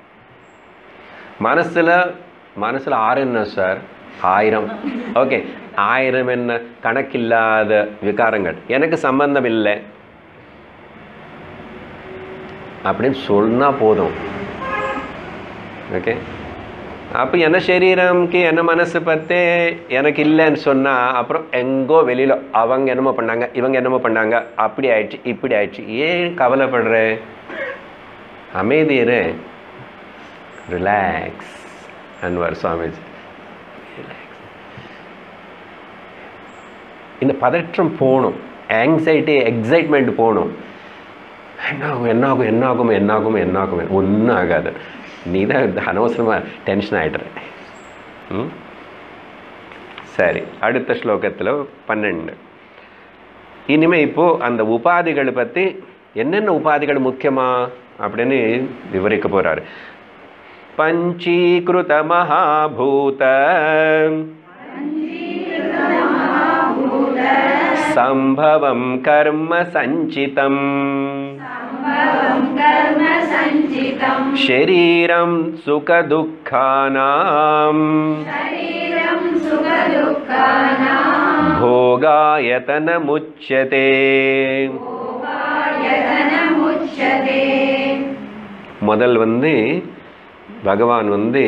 மனசுல மனசுல ஆறு என்ன சார் ஆயிரம் ஓகே ஆயிரம் என்ன கணக்கில்லாத விகாரங்கள் எனக்கு சம்பந்தம் இல்லை அப்படின்னு சொன்னா போதும் ஓகே அப்போ என்ன சரீரம்க்கு என்ன மனசு பற்றி எனக்கு இல்லைன்னு சொன்னால் அப்புறம் எங்கோ வெளியில் அவங்க என்னமோ பண்ணாங்க இவங்க என்னமோ பண்ணாங்க அப்படி ஆயிடுச்சு இப்படி ஆயிடுச்சு ஏன் கவலைப்படுற அமைதியிரு ரிலாக்ஸ் அன்வர் சுவாமிஜி இந்த பதற்றம் போகணும் ஆங்ஸைட்டி எக்ஸைட்மெண்ட் போகணும் என்னாகும் என்னாகும் என்னாகும் என்னாகும் என்னாகும் ஒன்றும் ஆகாது நீ தான் அனவசரமாக டென்ஷன் ஆகிடுற ம் சரி அடுத்த ஸ்லோகத்தில் பன்னெண்டு இனிமே இப்போ அந்த உபாதிகளை பற்றி என்னென்ன உபாதிகள் முக்கியமா அப்படின்னு விவரிக்க போறாரு பஞ்சீகிருத மகாபூத சம்பவம் கர்ம சஞ்சிதம் कर्म सञ्चितम् शरीरं सुखदुःखानां शरीरं सुखदुःखानां भोगायतनमुच्यते यतनमुच्यते முதல் வந்து பகவான் வந்து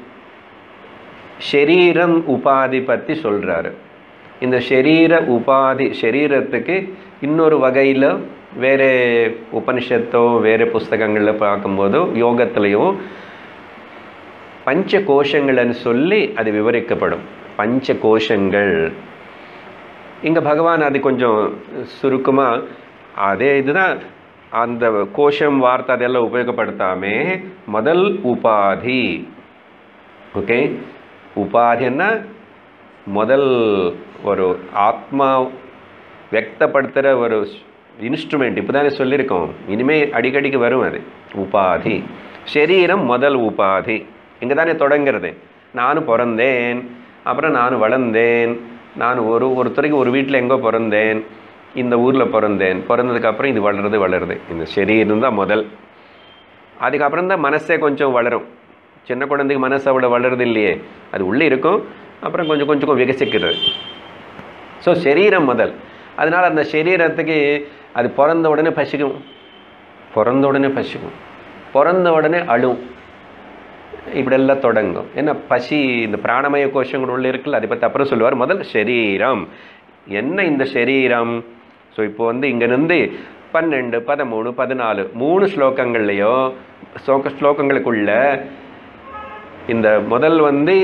ஷரீரம் உபாதி பற்றி சொல்கிறாரு இந்த ஷரீர உபாதி ஷரீரத்துக்கு இன்னொரு வகையில் வேறு உபனிஷத்தோ வேறு புஸ்தகங்களில் பார்க்கும்போதோ யோகத்துலேயும் பஞ்ச கோஷங்கள்னு சொல்லி அது விவரிக்கப்படும் பஞ்ச கோஷங்கள் இங்கே பகவான் அது கொஞ்சம் சுருக்கமாக அதே இதுதான் அந்த கோஷம் வார்த்தை அதெல்லாம் உபயோகப்படுத்தாமே முதல் உபாதி ஓகே உபாதின்னா முதல் ஒரு ஆத்மா வியக்தப்படுத்துகிற ஒரு இன்ஸ்ட்ருமெண்ட் இப்போ தானே சொல்லியிருக்கோம் இனிமே அடிக்கடிக்கு வரும் அது உபாதி சரீரம் முதல் உபாதி இங்கே தானே தொடங்கிறது நானும் பிறந்தேன் அப்புறம் நான் வளர்ந்தேன் நான் ஒரு ஒருத்தருக்கு ஒரு வீட்டில் எங்கோ பிறந்தேன் இந்த ஊரில் பிறந்தேன் பிறந்ததுக்கப்புறம் இது வளருது வளருது இந்த சரீரம் தான் முதல் அதுக்கப்புறம் தான் மனசே கொஞ்சம் வளரும் சின்ன குழந்தைக்கு மனசு அவ்வளோ வளருது இல்லையே அது உள்ளே இருக்கும் அப்புறம் கொஞ்சம் கொஞ்சம் விகசிக்கிறது ஸோ சரீரம் முதல் அதனால் அந்த சரீரத்துக்கு அது பிறந்த உடனே பசிக்கும் பிறந்த உடனே பசிக்கும் பிறந்த உடனே அழும் இப்படியெல்லாம் தொடங்கும் ஏன்னா பசி இந்த பிராணமய கோஷங்கள் உள்ள இருக்குல்ல அதை பற்றி அப்புறம் சொல்லுவார் முதல் சரீரம் என்ன இந்த சரீரம் ஸோ இப்போ வந்து இங்கேருந்து பன்னெண்டு பதிமூணு பதினாலு மூணு ஸ்லோகங்கள்லையோ ஸ்லோக ஸ்லோகங்களுக்குள்ள இந்த முதல் வந்து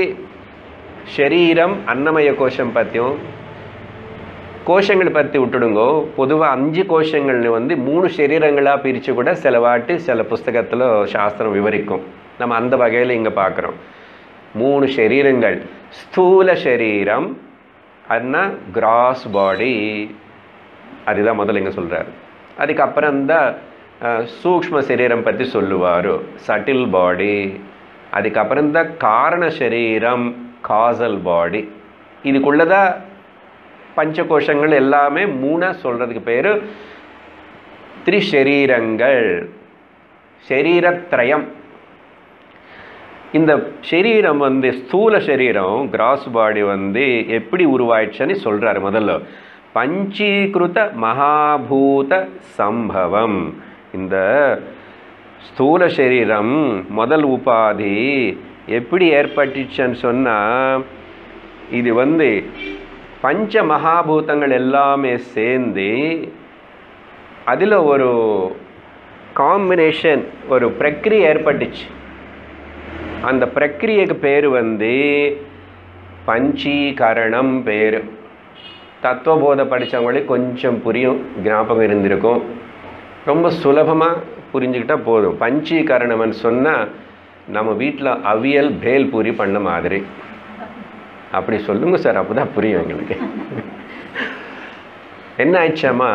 ஷரீரம் அன்னமய கோஷம் பற்றியும் கோஷங்கள் பற்றி விட்டுடுங்கோ பொதுவாக அஞ்சு கோஷங்கள்னு வந்து மூணு சரீரங்களாக பிரித்து கூட சில வாட்டி சில புஸ்தகத்தில் சாஸ்திரம் விவரிக்கும் நம்ம அந்த வகையில் இங்கே பார்க்குறோம் மூணு சரீரங்கள் ஸ்தூல சரீரம் அண்ணா கிராஸ் பாடி அதுதான் முதல்ல இங்கே சொல்கிறார் அதுக்கப்புறம் தான் சூக்ஷ்ம சரீரம் பற்றி சொல்லுவார் சட்டில் பாடி அதுக்கப்புறம் தான் காரண சரீரம் காசல் பாடி இதுக்குள்ளதான் பஞ்சகோஷங்கள் எல்லாமே மூணாக சொல்கிறதுக்கு பேர் திரிசரீரங்கள் சரீரத்ரயம் இந்த சரீரம் வந்து ஸ்தூல சரீரம் கிராஸ் பாடி வந்து எப்படி உருவாயிடுச்சுன்னு சொல்கிறாரு முதல்ல பஞ்சீகிருத மகாபூத சம்பவம் இந்த ஸ்தூல சரீரம் முதல் உபாதி எப்படி ஏற்பட்டுச்சுன்னு சொன்னால் இது வந்து பஞ்ச மகாபூதங்கள் எல்லாமே சேர்ந்து அதில் ஒரு காம்பினேஷன் ஒரு பிரக்ரியை ஏற்பட்டுச்சு அந்த பிரக்ரியைக்கு பேர் வந்து பஞ்சீகரணம் பேர் தத்துவபோத படித்தவங்களுக்கு கொஞ்சம் புரியும் ஞாபகம் இருந்திருக்கும் ரொம்ப சுலபமாக புரிஞ்சுக்கிட்டால் போதும் பஞ்சீகரணம்னு சொன்னால் நம்ம வீட்டில் அவியல் பேல் பூரி பண்ண மாதிரி அப்படி சொல்லுங்க சார் அப்பதான் புரியும் எங்களுக்கு என்ன ஆயிடுச்சாமா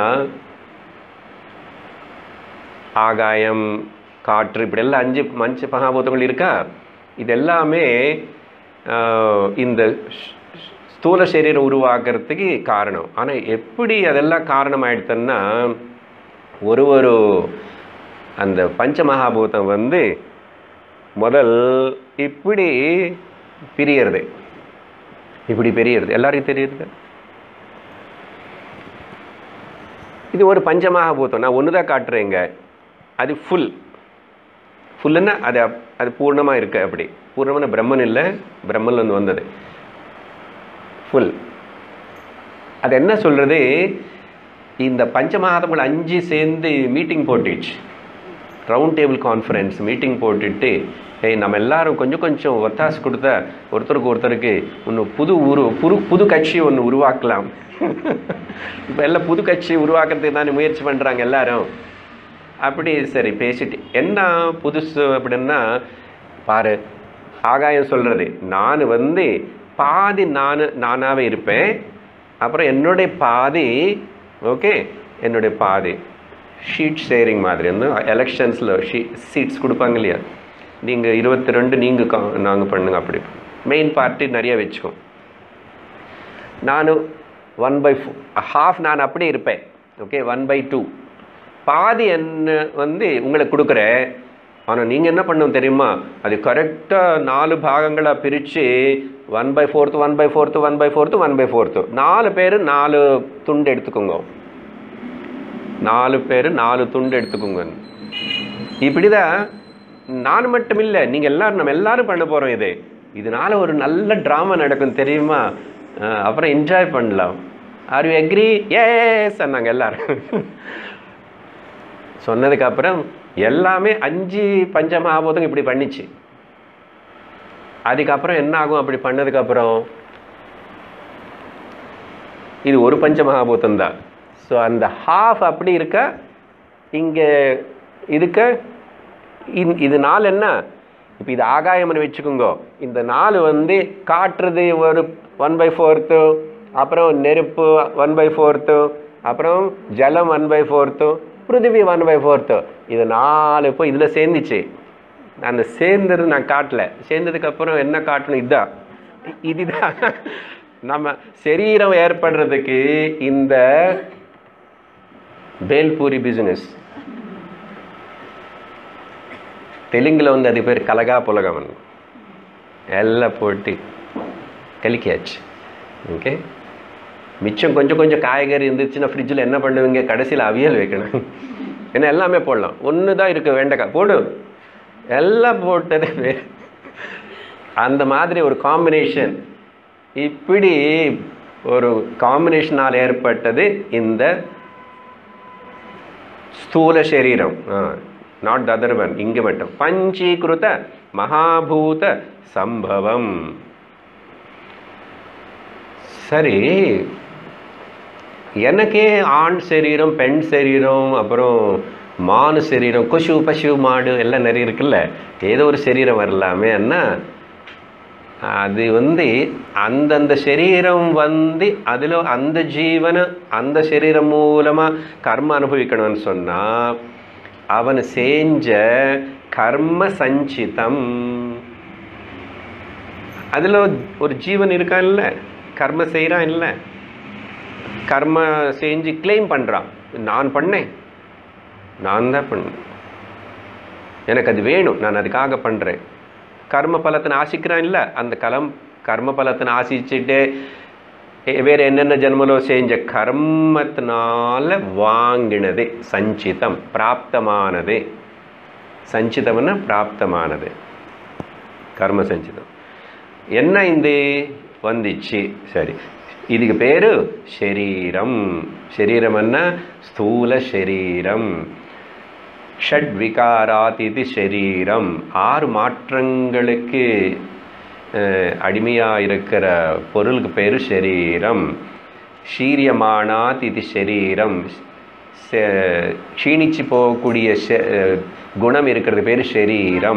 ஆகாயம் காற்று இப்படி எல்லாம் அஞ்சு மஞ்ச மகாபூதங்கள் இருக்கா இது எல்லாமே ஆஹ், இந்த ஸ்- ஸ்- ஸ்தூல சரீரம் உருவாக்குறதுக்கு காரணம் ஆனால் எப்படி அதெல்லாம் காரணம் ஆயிடுதுன்னா ஒரு ஒரு அந்த பஞ்ச மகாபூதம் வந்து முதல் இப்படி பிரியறது இப்படி பெரியறது எல்லாருக்கும் தெரியுது இது ஒரு பஞ்சமகாபூதம் நான் ஒன்று தான் காட்டுறேங்க அது ஃபுல் ஃபுல்லுன்னா அது அப்- அது பூர்ணமாக இருக்கு அப்படி பூர்ணமான பிரம்மன் இல்லை பிரம்மன்ல இருந்து வந்தது ஃபுல் அது என்ன சொல்றது இந்த பஞ்சமகாதங்கள் அஞ்சு சேர்ந்து மீட்டிங் போட்டுச்சு ரவுண்ட் டேபிள் கான்ஃபரன்ஸ் மீட்டிங் போட்டுட்டு ஏய் நம்ம எல்லாரும் கொஞ்சம் கொஞ்சம் ஒத்தாசு கொடுத்தா ஒருத்தருக்கு ஒருத்தருக்கு ஒன்று புது உரு புது புது கட்சி ஒன்று உருவாக்கலாம் இப்போ எல்லாம் புது கட்சி உருவாக்குறதுக்கு தானே முயற்சி பண்ணுறாங்க எல்லாரும் அப்படி சரி பேசிட்டு என்ன புதுசு அப்படின்னா பாரு ஆகாயம் சொல்கிறது நான் வந்து பாதி நான் நானாகவே இருப்பேன் அப்புறம் என்னுடைய பாதி ஓகே என்னுடைய பாதி ஷீட் ஷேரிங் மாதிரி வந்து எலெக்ஷன்ஸில் ஷீ சீட்ஸ் கொடுப்பாங்க இல்லையா நீங்கள் இருபத்தி ரெண்டு நீங்கள் நாங்கள் பண்ணுங்க அப்படி மெயின் பார்ட்டி நிறைய வச்சுக்கோம் நான் ஒன் பை ஹாஃப் நான் அப்படி இருப்பேன் ஓகே ஒன் பை டூ பாதி என்ன வந்து உங்களுக்கு கொடுக்குறேன் ஆனால் நீங்கள் என்ன பண்ணணும் தெரியுமா அது கரெக்டாக நாலு பாகங்களாக பிரித்து one by fourth one by fourth one by fourth one by fourth நாலு பேர் நாலு துண்டு எடுத்துக்கோங்க நாலு பேர் நாலு துண்டு எடுத்துக்கோங்க இப்படிதான் நான் மட்டும் இல்லை நீங்கள் எல்லாரும் நம்ம எல்லாரும் பண்ண போகிறோம் இது இதனால ஒரு நல்ல ட்ராமா நடக்கும் தெரியுமா அஹ் அப்புறம் என்ஜாய் பண்ணலாம் ஆர் யூ எக்ரி ஏஸ் சொன்னாங்க எல்லாரும் சொன்னதுக்கு அப்புறம் எல்லாமே அஞ்சு பஞ்சமகாபூதம் இப்படி பண்ணிச்சு அதுக்கப்புறம் என்ன ஆகும் அப்படி பண்ணதுக்கு அப்புறம் இது ஒரு பஞ்சமகாபூதம் தான் ஸோ அந்த ஹாஃப் அப்படி இருக்க இங்கே இதுக்க இந்- இது நாள் என்ன இப்போ இது ஆகாயம்னு வச்சுக்கோங்க இந்த நாள் வந்து காற்றுறது ஒரு ஒன் பை ஃபோர்த்து அப்புறம் நெருப்பு ஒன் பை ஃபோர்த்து அப்புறம் ஜலம் ஒன் பை ஃபோர்த்து பிருத்திவி ஒன் பை ஃபோர்த்து இது நாலு இப்போ இதில் சேர்ந்துச்சு அந்த சேர்ந்தது நான் காட்டல சேர்ந்ததுக்கு அப்புறம் என்ன காட்டணும் இதுதான் இ- இதுதான் நம்ம சரீரம் ஏற்படுறதுக்கு இந்த பேல்பூரி பிசினஸ் தெலுங்குல வந்து அது பேர் கலகா புலகவன் எல்லாம் போட்டு கலிக்காச்சு ஓகே மிச்சம் கொஞ்சம் கொஞ்சம் காய்கறி இருந்துச்சுன்னா ஃப்ரிட்ஜில் என்ன பண்ணுவீங்க கடைசியில் அவியல் வைக்கணும் ஏன்னா எல்லாமே போடலாம் ஒன்று தான் இருக்கு வெண்டைக்காய் போடு எல்லாம் போட்டது வே- அந்த மாதிரி ஒரு காம்பினேஷன் இப்படி ஒரு காம்பினேஷனால் ஏற்பட்டது இந்த ஸ்தூல சரீரம் நாட் த அதர் ஒன் இங்கே மட்டும் பஞ்சீகிருத மகாபூத சம்பவம் சரி எனக்கே ஆண் சரீரம் பெண் சரீரம் அப்புறம் மானு சரீரம் கொசு பசு மாடு எல்லாம் நிறைய இருக்குல்ல ஏதோ ஒரு சரீரம் வரலாமே அண்ணா அது வந்து அந்தந்த சரீரம் வந்து அதில் அந்த ஜீவனை அந்த சரீரம் மூலமாக கர்ம அனுபவிக்கணும்னு சொன்னால் அவன் செஞ்ச கர்ம சஞ்சிதம் அதில் ஒரு ஜீவன் இருக்கான் இல்லை கர்ம செய்கிறான் இல்லை கர்ம செஞ்சு கிளைம் பண்ணுறான் நான் பண்ணேன் நான் தான் பண்ணேன் எனக்கு அது வேணும் நான் அதுக்காக பண்ணுறேன் கர்ம பலத்தினை ஆசிக்கிறான் இல்லை அந்த கலம் கர்ம பலத்தினை ஆசிச்சுட்டு எ- வேற என்னென்ன ஜென்மலோ செஞ்ச கர்மத்தினால வாங்கினது சஞ்சிதம் பிராப்தமானது சஞ்சிதம்னா பிராப்தமானது கர்ம சஞ்சிதம் என்ன இந்த வந்துச்சு சரி இதுக்கு பேரு ஷரீரம் ஷரீரம் என்ன ஸ்தூல ஷரீரம் ஷட் விகாராத் இது ஷரீரம் ஆறு மாற்றங்களுக்கு அஹ், அடிமையா இருக்கிற பொருளுக்கு பேரு ஷரீரம் ஷீரியமானாத் இது ஷரீரம் ச- க்ஷீணிச்சு போகக்கூடிய ஷ- அஹ், குணம் இருக்கிறது பேரு ஷரீரம்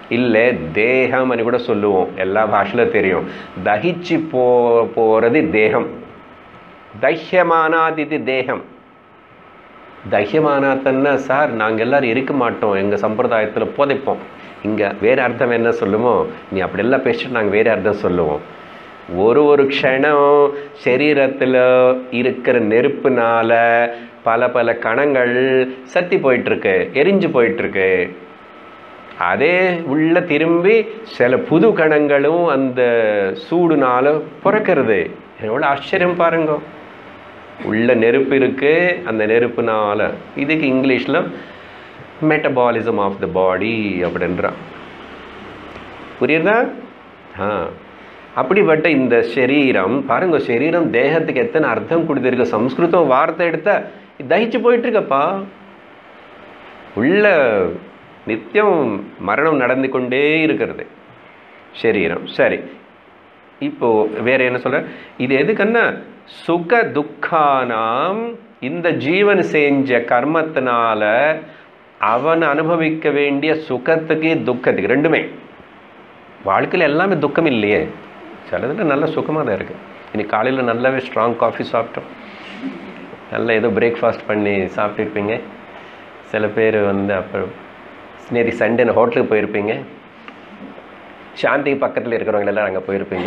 இல்லை தேகம் అని கூட சொல்லுவோம் எல்லா பாஷையில தெரியும் தகிச்சு போ போறது தேகம் தைஹ்யமானாதிதி தேகம் தைஹ்யமானாத்தன்னா சார் நாங்கள் எல்லாரும் இருக்க மாட்டோம் எங்கள் சம்பிரதாயத்தில் புதைப்போம் இங்கே வேறு அர்த்தம் என்ன சொல்லுமோ நீ அப்படியெல்லாம் பேசிட்டு நாங்கள் வேறு அர்த்தம் சொல்லுவோம் ஒரு ஒரு க்ஷணம் சரீரத்தில் இருக்கிற நெருப்புனால பல பல கணங்கள் சத்தி போயிட்டுருக்கு எரிஞ்சு போயிட்டுருக்கு அதே உள்ள திரும்பி சில புது கணங்களும் அந்த சூடுனால பிறக்கிறது எவ்வளோ ஆச்சரியம் பாருங்க உள்ள நெருப்பு இருக்கு அந்த நெருப்புனால இதுக்கு இங்கிலீஷில் மெட்டபாலிசம் ஆஃப் த பாடி அப்படின்றான் புரியுதா ஆ அப்படிப்பட்ட இந்த சரீரம் பாருங்க சரீரம் தேகத்துக்கு எத்தனை அர்த்தம் கொடுத்துருக்கு சம்ஸ்கிருதம் வார்த்தை எடுத்தா தகிச்சு போயிட்டு இருக்கப்பா உள்ள நித்தியம் மரணம் நடந்து கொண்டே இருக்கிறது சரீரம் சரி இப்போ வேற என்ன சொல்ற இது எதுக்குன்னா சுக துக்கானாம் இந்த ஜீவன் செஞ்ச கர்மத்தினால அவன் அனுபவிக்க வேண்டிய சுகத்துக்கு துக்கத்துக்கு ரெண்டுமே வாழ்க்கையில் எல்லாமே துக்கம் இல்லையே சிலதில் நல்ல சுகமாக தான் இருக்குது இன்னைக்கு காலையில் நல்லாவே ஸ்ட்ராங் காஃபி சாப்பிட்டோம் நல்லா ஏதோ பிரேக்ஃபாஸ்ட் பண்ணி சாப்பிட்டுருப்பீங்க சில பேர் வந்து அப்புறம் நேற்று சண்டே ஹோட்டலுக்கு போயிருப்பீங்க சாந்தி பக்கத்தில் இருக்கிறவங்க எல்லாம் அங்கே போயிருப்பீங்க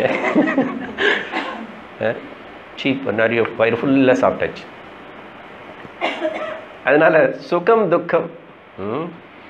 சீப் நிறைய வயிறு ஃபுல்லாக சாப்பிட்டாச்சு அதனால சுகம் துக்கம் ம்.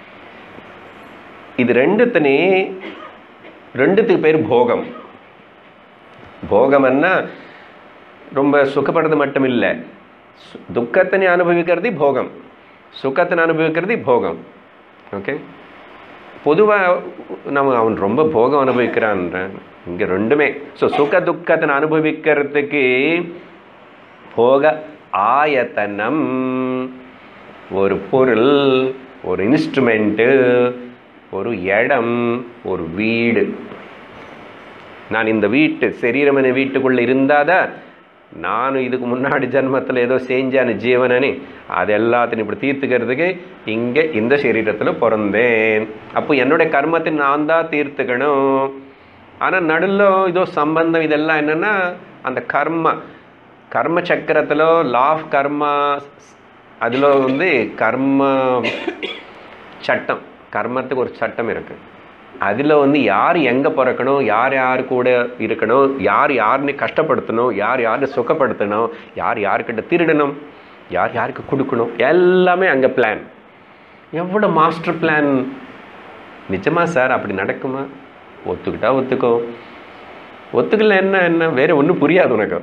இது ரெண்டுத்தனே ரெண்டுத்துக்கு பேர் போகம் போகம்னா ரொம்ப சுகப்படுறது மட்டும் இல்லை சு- துக்கத்தினை அனுபவிக்கிறது போகம் சுகத்தினை அனுபவிக்கிறது போகம் ஓகே பொதுவாக நம்ம அவன் ரொம்ப போகம் அனுபவிக்கிறான் இங்கே ரெண்டுமே ஸோ சுக துக்கத்தை அனுபவிக்கிறதுக்கு போக ஆயத்தனம் ஒரு பொருள் ஒரு இன்ஸ்ட்ருமெண்ட்டு ஒரு இடம் ஒரு வீடு நான் இந்த வீட்டு சரீரமனை வீட்டுக்குள்ளே இருந்தாதான் நானும் இதுக்கு முன்னாடி ஜென்மத்தில் ஏதோ செஞ்சான ஜீவனனே அது எல்லாத்தையும் இப்படி தீர்த்துக்கிறதுக்கு இங்கே இந்த சரீரத்தில் பிறந்தேன் அப்போ என்னுடைய கர்மத்தை நான் தான் தீர்த்துக்கணும் ஆனால் நடுவில் இதோ சம்பந்தம் இதெல்லாம் என்னென்னா அந்த கர்ம கர்ம சக்கரத்தில் லா ஆஃப் கர்மா அதில் வந்து கர்ம சட்டம் கர்மத்துக்கு ஒரு சட்டம் இருக்குது அதில் வந்து யார் எங்கே பிறக்கணும் யார் யார் கூட இருக்கணும் யார் யாருன்னு கஷ்டப்படுத்தணும் யார் யாரை சுகப்படுத்தணும் யார் யார்கிட்ட திருடணும் யார் யாருக்கு கொடுக்கணும் எல்லாமே அங்கே பிளான் எவ்வளோ மாஸ்டர் பிளான் நிஜமா சார் அப்படி நடக்குமா ஒத்துக்கிட்டா ஒத்துக்கோ ஒத்துக்கல என்ன என்ன வேற ஒன்றும் புரியாது உனக்கு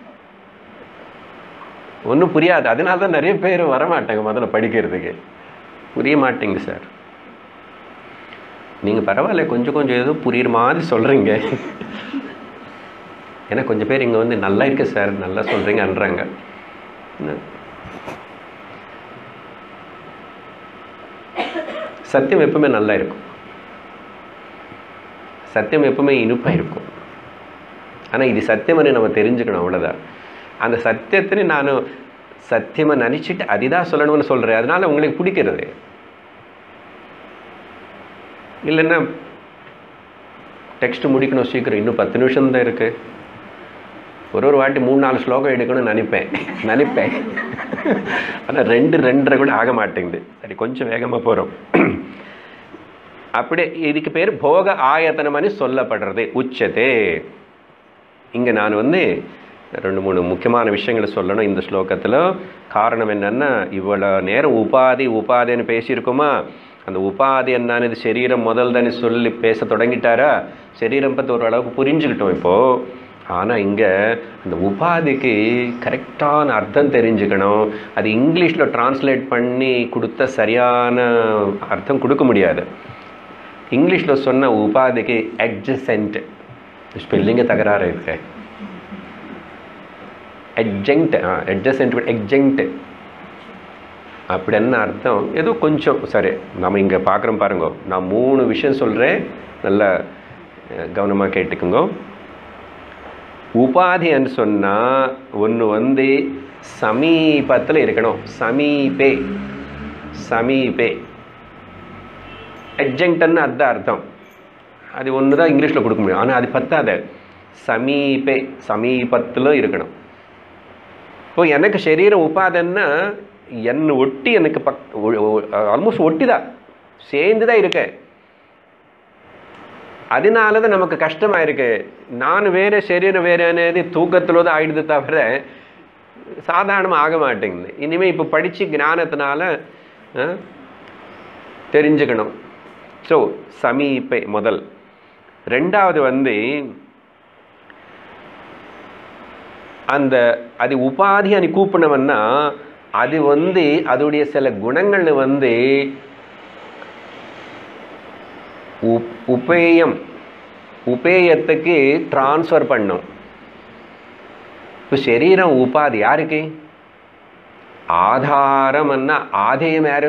ஒன்றும் புரியாது அதனால தான் நிறைய பேர் வரமாட்டாங்க முதல்ல படிக்கிறதுக்கு புரிய மாட்டேங்க சார் நீங்கள் பரவாயில்ல கொஞ்சம் கொஞ்சம் ஏதோ புரியுற மாதிரி சொல்கிறீங்க ஏன்னா கொஞ்சம் பேர் இங்கே வந்து நல்லா இருக்கு சார் நல்லா சொல்கிறீங்கன்றாங்க சத்தியம் எப்பவுமே நல்லா இருக்கும் சத்தியம் எப்பவுமே இனிப்பாக இருக்கும் ஆனால் இது சத்தியம்னு நம்ம தெரிஞ்சுக்கணும் அவ்வளோதான் அந்த சத்தியத்தினை நான் சத்தியமாக நினச்சிட்டு அதுதான் சொல்லணும்னு சொல்கிறேன் அதனால உங்களுக்கு பிடிக்கிறது இல்லைன்னா டெக்ஸ்ட் முடிக்கணும் சீக்கிரம் இன்னும் பத்து நிமிஷம் தான் இருக்கு ஒரு ஒரு வாட்டி மூணு நாலு ஸ்லோகம் எடுக்கணும்னு நினைப்பேன் நினைப்பேன் ஆனால் ரெண்டு ரெண்டரை கூட ஆக மாட்டேங்குது சரி கொஞ்சம் வேகமாக போகிறோம் அப்படியே இதுக்கு பேர் போக ஆயத்தனமனு சொல்லப்படுறது உச்சதே இங்கே நான் வந்து ரெண்டு மூணு முக்கியமான விஷயங்களை சொல்லணும் இந்த ஸ்லோகத்தில் காரணம் என்னன்னா இவ்வளோ நேரம் உபாதி உபாதின்னு பேசியிருக்கோமா அந்த உபாதி என்னன்னு சரீரம் முதல் தானே சொல்லி பேச தொடங்கிட்டாரா சரீரம் பற்றி ஓரளவுக்கு புரிஞ்சுக்கிட்டோம் இப்போது ஆனால் இங்கே அந்த உபாதிக்கு கரெக்டான அர்த்தம் தெரிஞ்சுக்கணும் அது இங்கிலீஷில் டிரான்ஸ்லேட் பண்ணி கொடுத்த சரியான அர்த்தம் கொடுக்க முடியாது இங்கிலீஷில் சொன்ன உபாதிக்கு எட்ஜசென்ட் ஸ்பெல்லிங்க தகராறு இருக்கு எட்ஜெங்ட் ஆ எட்ஜசென்ட் எக்ஜெங்ட் அப்படி என்ன அர்த்தம் ஏதோ கொஞ்சம் சரி நம்ம இங்கே பார்க்குறோம் பாருங்க நான் மூணு விஷயம் சொல்கிறேன் நல்லா கவனமாக கேட்டுக்குங்க உபாதின்னு சொன்னால் ஒன்று வந்து சமீபத்தில் இருக்கணும் சமீபே சமீபே எட்ஜங்டன்னு அதுதான் அர்த்தம் அது ஒன்று தான் இங்கிலீஷில் கொடுக்க முடியும் ஆனால் அது பத்தாத சமீபே சமீபத்தில் இருக்கணும் இப்போ எனக்கு சரீரம் உபாதன்னா என்னை ஒட்டி எனக்கு பக் ஆல்மோஸ்ட் ஒட்டி தான் சேர்ந்து தான் இருக்கேன் அதனால தான் நமக்கு கஷ்டமாக இருக்கு நான் வேற சரீரம் வேற అనేది தூக்கத்தில் தான் ஆயிடுது தவிர சாதாரணமாக ஆக மாட்டேங்குது இனிமேல் இப்போ படித்து ஞானத்தினால அஹ், தெரிஞ்சுக்கணும் ஸோ சமீபை முதல் ரெண்டாவது வந்து அந்த அது உபாதி అని கூப்பினவன்னா அது வந்து அதோடைய சில குணங்கள் வந்து உப் உபேயம் உபேயத்துக்கு ட்ரான்ஸ்ஃபர் பண்ணும் இப்போ சரீரம் உபாதி யாருக்கு ஆதாரம்னா ஆதேயம் யாரு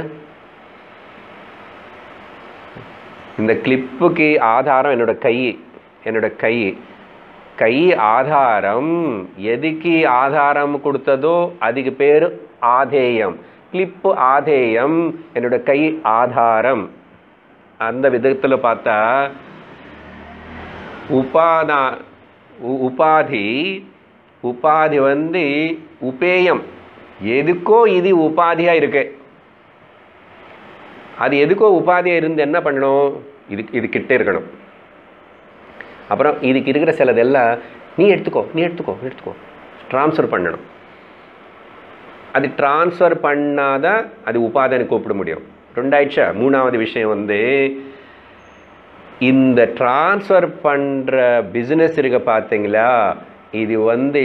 இந்த கிளிப்புக்கு ஆதாரம் என்னோட கை என்னோட கை கை ஆதாரம் எதுக்கு ஆதாரம் கொடுத்ததோ அதுக்கு பேர் ஆதேயம் கிளிப்பு ஆதேயம் என்னோட கை ஆதாரம் அந்த விதத்தில் பார்த்தா உபாதா உ- உபாதி உபாதி வந்து உபேயம் எதுக்கோ இது உபாதியா இருக்கு அது எதுக்கோ உபாதியா இருந்து என்ன பண்ணணும் இது இது கிட்ட இருக்கணும் அப்புறம் இதுக்கு இருக்கிற சிலதெல்லாம் நீ எடுத்துக்கோ நீ எடுத்துக்கோ எடுத்துக்கோ ட்ரான்ஸ்ஃபர் பண்ணணும் அது ட்ரான்ஸ்ஃபர் பண்ணாதான் அது உபாதனை கூப்பிட முடியும் ரெண்டாயிடுச்சா மூணாவது விஷயம் வந்து இந்த ட்ரான்ஸ்ஃபர் பண்ணுற பிஸ்னஸ் இருக்க பார்த்தீங்களா இது வந்து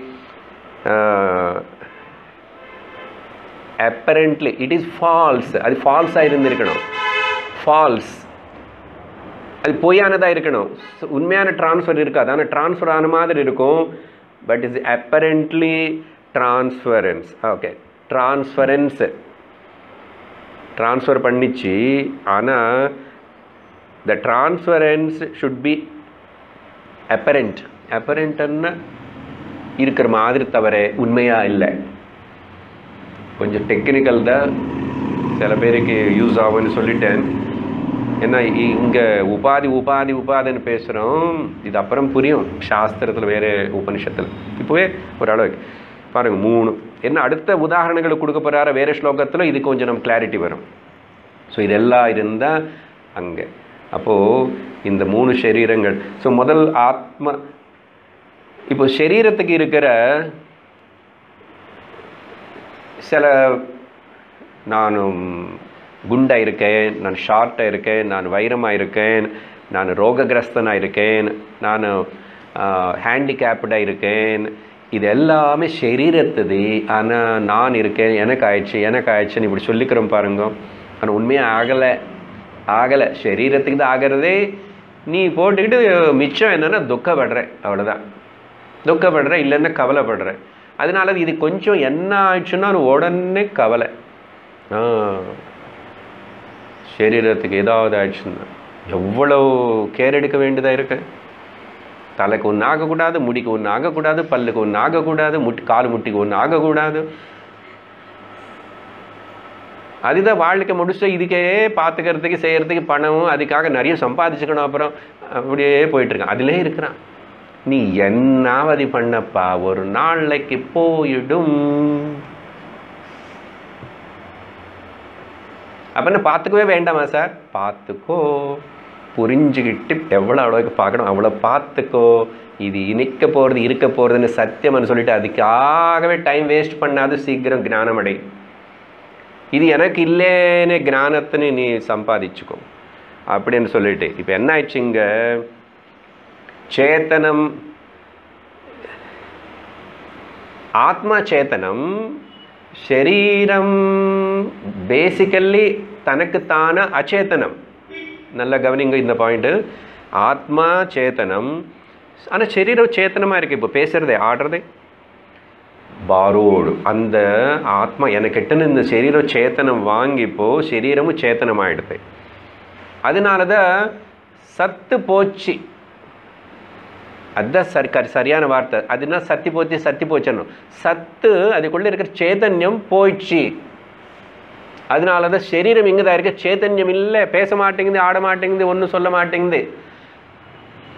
அப்பரண்ட்லி இட் இஸ் ஃபால்ஸ் அது ஃபால்ஸாக இருந்திருக்கணும் ஃபால்ஸ் அது பொய்யானதாக இருக்கணும் So, உண்மையான ட்ரான்ஸ்ஃபர் இருக்காது ஆனால் ட்ரான்ஸ்ஃபர் ஆன மாதிரி இருக்கும் but is apparently transference okay transference transfer பண்ணிச்சு ஆனால் the transference should be apparent அப்பரண்ட்னா இருக்கிற மாதிரி தவிர உண்மையாக இல்லை கொஞ்சம் டெக்னிக்கல் தான் சில பேருக்கு யூஸ் ஆகும்னு சொல்லிட்டேன் ஏன்னா இங்கே உபாதி உபாதி உபாதின்னு பேசுகிறோம் இது அப்புறம் புரியும் சாஸ்திரத்தில் வேறு உபனிஷத்தில் இப்போவே ஓரளவுக்கு பாருங்க மூணு என்ன அடுத்த உதாரணங்களை கொடுக்க போகிறார வேறு ஸ்லோகத்தில் இது கொஞ்சம் நம்ம கிளாரிட்டி வரும் ஸோ இதெல்லாம் இருந்தால் அங்கே அப்போது இந்த மூணு சரீரங்கள் ஸோ முதல் ஆத்ம இப்போ சரீரத்துக்கு இருக்கிற சில நானும் குண்டாக இருக்கேன் நான் ஷார்ட்டாக இருக்கேன் நான் வைரமாக இருக்கேன் நான் ரோககிரஸ்தனாக இருக்கேன் நான் ஹேண்டிகேப்டாக இருக்கேன் இது எல்லாமே சரீரத்துது ஆனால் நான் இருக்கேன் எனக்கு ஆயிடுச்சு எனக்கு ஆயிடுச்சுன்னு இப்படி சொல்லிக்கிறோம் பாருங்க ஆனால் உண்மையாக ஆகலை ஆகலை சரீரத்துக்கு தான் ஆகிறதே நீ போட்டுக்கிட்டு மிச்சம் என்னென்னா துக்கப்படுற அவ்வளோதான் துக்கப்படுற இல்லைன்னா கவலைப்படுற அதனால இது கொஞ்சம் என்ன ஆயிடுச்சுன்னா உடனே கவலை ஆ சரீரத்துக்கு ஏதாவது ஆயிடுச்சுன்னா எவ்வளோ கேர் எடுக்க வேண்டியதாக இருக்கு தலைக்கு ஒன்று ஆகக்கூடாது முடிக்கு ஒன்று ஆகக்கூடாது பல்லுக்கு ஒன்று ஆகக்கூடாது முட்டி கால் முட்டிக்கு ஒன்று ஆகக்கூடாது அதுதான் வாழ்க்கை முடிச்சு இதுக்கே பார்த்துக்கிறதுக்கு செய்யறதுக்கு பணமும் அதுக்காக நிறைய சம்பாதிச்சுக்கணும் அப்புறம் அப்படியே போயிட்டு இருக்கான் அதிலே இருக்கிறான் நீ என்னாவதி பண்ணப்பா ஒரு நாளைக்கு போயிடும் அப்பன்னு பார்த்துக்கவே வேண்டாமா சார் பார்த்துக்கோ புரிஞ்சுக்கிட்டு எவ்வளோ அளவுக்கு பார்க்கணும் அவ்வளோ பார்த்துக்கோ இது இனிக்க போகிறது இருக்க போகிறதுன்னு சத்தியம்னு சொல்லிட்டு அதுக்காகவே டைம் வேஸ்ட் பண்ணாது சீக்கிரம் ஞானம் அடை இது எனக்கு இல்லைன்னு ஞானத்தின்னு நீ சம்பாதிச்சுக்கோ அப்படின்னு சொல்லிட்டு இப்போ என்ன ஆயிடுச்சுங்க சேத்தனம் ஆத்மா சேத்தனம் శరీరం బేసికల్లీ తనకు తాన అచేతనం நல்ல கவனிங்க இந்த பாயிண்ட் ஆத்மா சேத்தனம் ஆனால் சரீரம் சேத்தனமாக இருக்குது இப்போ பேசுகிறதே ஆடுறதே பாரோடு அந்த ஆத்மா எனக்கிட்டன்னு இந்த சரீரம் சேத்தனம் வாங்கிப்போ சரீரமும் சேத்தனம் ஆயிடுது அதனால தான் சத்து போச்சு அதுதான் சரி கரி சரியான வார்த்தை அதுனா சத்தி போச்சு சத்தி போச்சணும் சத்து அதுக்குள்ளே இருக்கிற சேதன்யம் போயிடுச்சு அதனால தான் சரீரம் இங்கே தான் இருக்கு சேதன்யம் இல்லை பேச மாட்டேங்குது ஆட மாட்டேங்குது ஒன்றும் சொல்ல மாட்டேங்குது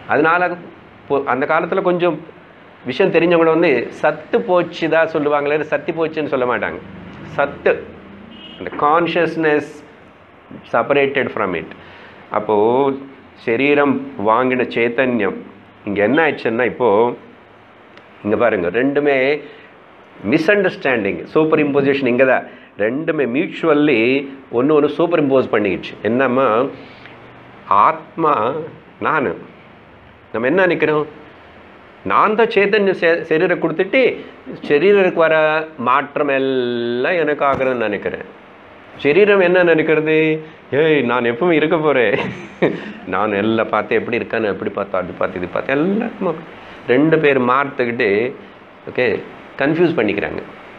அதனால பொ- அந்த காலத்தில் கொஞ்சம் விஷயம் தெரிஞ்சவங்கள வந்து சத்து போச்சு தான் சொல்லுவாங்களே சத்தி போச்சுன்னு சொல்ல மாட்டாங்க சத்து அந்த கான்ஷியஸ்னஸ் செப்பரேட்டட் ஃப்ரம் இட் அப்போது சரீரம் வாங்கின சைத்தன்யம் இங்கே என்ன ஆயிடுச்சுன்னா இப்போது இங்கே பாருங்க ரெண்டுமே மிஸ் அண்டர்ஸ்டாண்டிங் சூப்பர் இம்போசிஷன் இங்கே தான் ரெண்டுமே மியூச்சுவல்லி ஒன்று ஒன்று சூப்பர் இம்போஸ் பண்ணிக்கிச்சு என்னம்மா ஆத்மா நான் நம்ம என்ன நினைக்கிறோம் நான் தான் சேத்தன்ய சே- சரீரம் கொடுத்துட்டு சரீரருக்கு வர மாற்றம் எல்லாம் எனக்கு ஆகிறதுன்னு நினைக்கிறேன் சரீரம் என்ன நினைக்கிறது ஏய் நான் எப்பவும் இருக்க போகிறேன் நான் எல்லாம் பார்த்து எப்படி இருக்கான்னு எப்படி பார்த்தா அது பார்த்து இது பார்த்து எல்லாருமா ரெண்டு பேர் மாற்றுக்கிட்டு ஓகே கன்ஃபியூஸ் பண்ணிக்கிறாங்க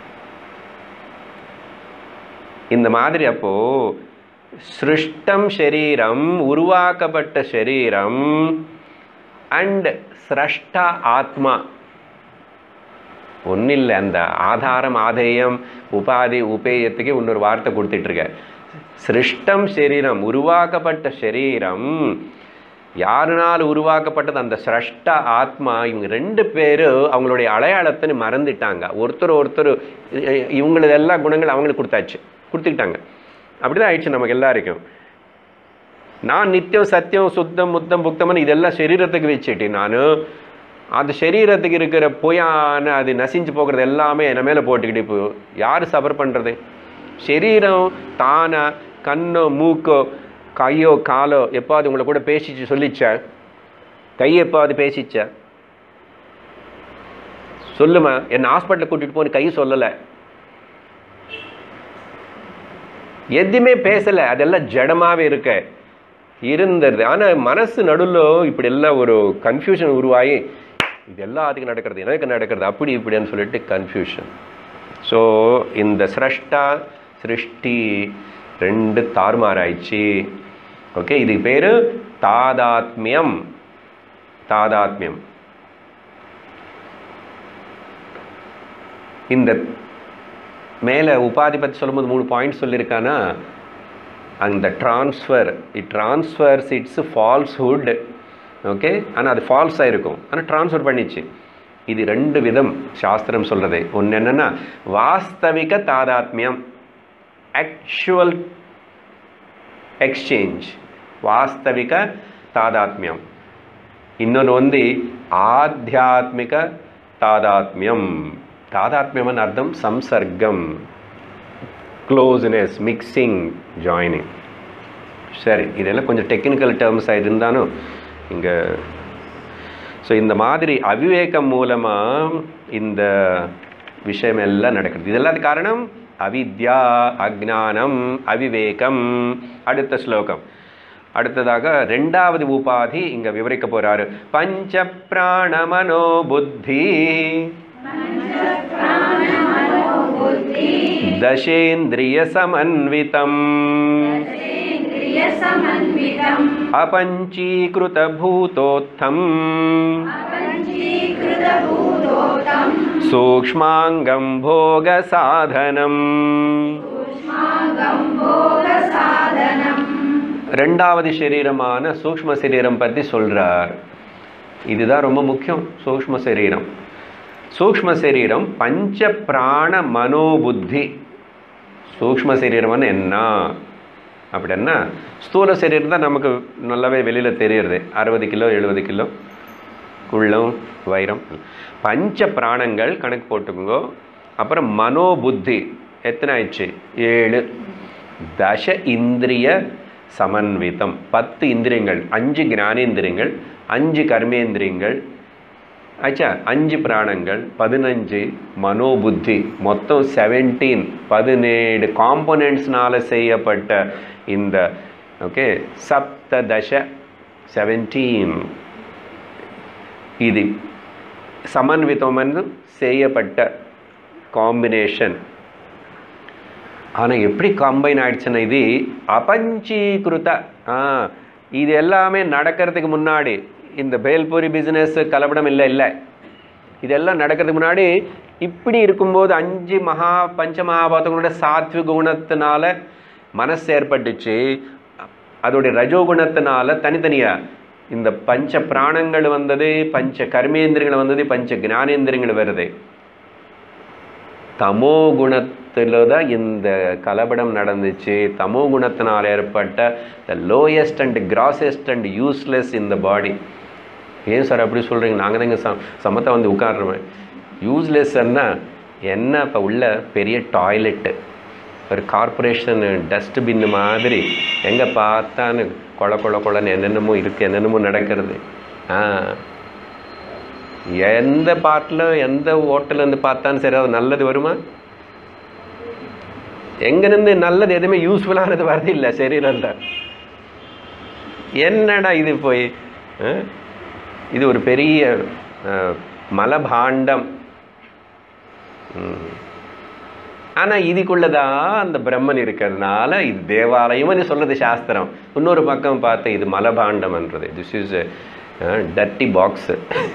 இந்த மாதிரி அப்போ சிருஷ்டம் சரீரம் உருவாக்கப்பட்ட சரீரம் அண்ட் சிரஷ்டா ஆத்மா ஒன்றும் இல்லை அந்த ஆதாரம் ஆதேயம் உபாதி உபேயத்துக்கு இன்னொரு வார்த்தை கொடுத்துட்டு இருக்க சிருஷ்டம் சரீரம் உருவாக்கப்பட்ட சரீரம் யாருனால் உருவாக்கப்பட்டது அந்த சிரஷ்ட ஆத்மா இவங்க ரெண்டு பேரும் அவங்களுடைய அடையாளத்தை மறந்துட்டாங்க ஒருத்தர் ஒருத்தர் இ- இவங்களது எல்லா குணங்கள் அவங்களுக்கு கொடுத்தாச்சு கொடுத்துக்கிட்டாங்க அப்படிதான் ஆயிடுச்சு நமக்கு எல்லாருக்கும் நான் நித்தியம் சத்தியம் சுத்தம் முத்தம் புக்தமன் இதெல்லாம் சரீரத்துக்கு வச்சுட்டு நான் அந்த சரீரத்துக்கு இருக்கிற பொய்யான அது நசிஞ்சு போகிறது எல்லாமே என்ன மேலே போட்டுக்கிட்டு இப்போ யார் சபர் பண்ணுறது சரீரம் தானா கண்ணோ மூக்கோ கையோ காலோ எப்பாவது உங்களை கூட பேசிச்சு சொல்லிச்சா கை எப்பாவது பேசிச்சா சொல்லுமா என்ன ஹாஸ்பிட்டலுக்கு கூட்டிட்டு போன்னு கை சொல்லலை எதுவுமே பேசலை அதெல்லாம் ஜடமாவே இருக்க இருந்தது ஆனால் மனசு நடுவில் இப்படி எல்லாம் ஒரு கன்ஃபியூஷன் உருவாகி இது எல்லாத்துக்கும் நடக்கிறது எனக்கு நடக்கிறது அப்படி இப்படின்னு சொல்லிட்டு கன்ஃபியூஷன் ஸோ இந்த சிரஷ்டா சிருஷ்டி ரெண்டு தாறுமாறாயிடுச்சு ஓகே இதுக்கு பேர் தாதாத்மியம் தாதாத்மியம் இந்த மேலே உபாதி பற்றி சொல்லும்போது மூணு பாயிண்ட் சொல்லியிருக்கானா அந்த transfer it transfers it's falsehood okay ஆனால் அது ஃபால்ஸாக இருக்கும் ஆனால் ட்ரான்ஸ்ஃபர் பண்ணிச்சு இது ரெண்டு விதம் சாஸ்திரம் சொல்கிறது ஒன்று என்னென்னா வாஸ்தவிக தாதாத்மியம் ஆக்சுவல் எக்ஸ்சேஞ்ச் வாஸ்தவிக தாதாத்மியம் இன்னொன்று வந்து ஆத்தியாத்மிக தாதாத்மியம் தாதாத்மியம்னு அர்த்தம் சம்சர்க்கம் க்ளோஸ்னஸ் மிக்சிங் ஜாயினிங் சரி இதெல்லாம் கொஞ்சம் டெக்னிக்கல் டேர்ம்ஸாக இருந்தாலும் இங்கே ஸோ இந்த மாதிரி அவிவேகம் மூலமாக இந்த விஷயம் எல்லாம் நடக்கிறது இதெல்லாம் காரணம் அவித்யா அஜ்ஞானம் அவிவேகம் அடுத்த ஸ்லோகம் அடுத்ததாக ரெண்டாவது உபாதி இங்க விவரிக்க போறாரு பஞ்ச பிராண மனோ புத்தி தசேந்திரிய சமன்விதம் समन्वितम् अपञ्चीकृत भूतोत्थम् पञ्चीकृतभूतोतम् सूक्ष्माङ्गं भोगसाधनम् सूक्ष्माङ्गम् भोगसाधनम् ரெண்டாவது சரீரமான சூக்ஷ்ம சரீரம் பற்றி சொல்றார் இதுதான் ரொம்ப முக்கியம் சூக்ஷ்ம சரீரம் சூக்ஷ்ம சரீரம் பஞ்ச பிராண மனோபுத்தி சூக்ஷ்ம சரீரம்னு என்ன அப்படின்னா ஸ்தூல சரீரம் தான் நமக்கு நல்லாவே வெளியில் தெரியுறது அறுபது கிலோ எழுபது கிலோ குள்ளம் வைரம் பஞ்ச பிராணங்கள் கணக்கு போட்டுக்கோங்க அப்புறம் மனோபுத்தி எத்தனை ஆயிடுச்சு ஏழு தச இந்திரிய சமன்விதம் பத்து இந்திரியங்கள் அஞ்சு ஞானேந்திரியங்கள் அஞ்சு கர்மேந்திரியங்கள் ஆச்சா அஞ்சு பிராணங்கள் பதினஞ்சு மனோபுத்தி மொத்தம் செவன்டீன் பதினேழு காம்போனன்ட்ஸ்னால செய்யப்பட்ட இந்த ஓகே சப்ததச செவன்டீன் இது சமன்விதம் வந்து செய்யப்பட்ட காம்பினேஷன் ஆனால் எப்படி கம்பைன் ஆயிடுச்சுன்னா இது அபஞ்சீகிருத ஆ இது எல்லாமே நடக்கிறதுக்கு முன்னாடி இந்த பேல்பூரி பிஸ்னஸ் கலப்படம் இல்லை இல்லை இதெல்லாம் நடக்கிறதுக்கு முன்னாடி இப்படி இருக்கும்போது அஞ்சு மகா பஞ்ச மகாபாத்தங்களோட சாத்வி குணத்தினால மனசு ஏற்பட்டுச்சு அதோடைய ரஜோகுணத்தினால தனித்தனியாக இந்த பஞ்ச பிராணங்கள் வந்தது பஞ்ச கர்மேந்திரங்கள் வந்தது பஞ்ச ஞானேந்திரங்கள் வருது தமோ குணத்தில் தான் இந்த கலபடம் நடந்துச்சு தமோ குணத்தினால் ஏற்பட்ட the lowest and grossest and useless இந்த பாடி ஏன் சார் அப்படி சொல்கிறீங்க நாங்கள் தான் இங்கே ச சமத்தை வந்து உட்காடுறோமே யூஸ்லெஸ்ன்னா என்ன இப்போ உள்ள பெரிய டாய்லெட்டு ஒரு கார்ப்பரேஷன் டஸ்ட்பின் மாதிரி எங்கே பார்த்தான்னு கொல கொல கொலன்னு என்னென்னமோ இருக்குது என்னென்னமோ நடக்கிறது ஆ எந்த பாட்டில் எந்த ஹோட்டல்ல இருந்து பார்த்தாலும் சரி அது நல்லது வருமா எங்கேருந்து நல்லது எதுவுமே யூஸ்ஃபுல்லானது வரது இல்லை சரீரம்ல என்னடா இது போய் ஆ? இது ஒரு பெரிய ஆ, மலபாண்டம் ம். ஆனா இதுக்குள்ளதான் அந்த பிரம்மன் இருக்கிறதுனால இது தேவாலயம்னு சொல்றது சாஸ்திரம் இன்னொரு பக்கம் பார்த்து இது மலபாண்டம்ன்றது திஸ் இஸ் டர்ட்டி பாக்ஸ்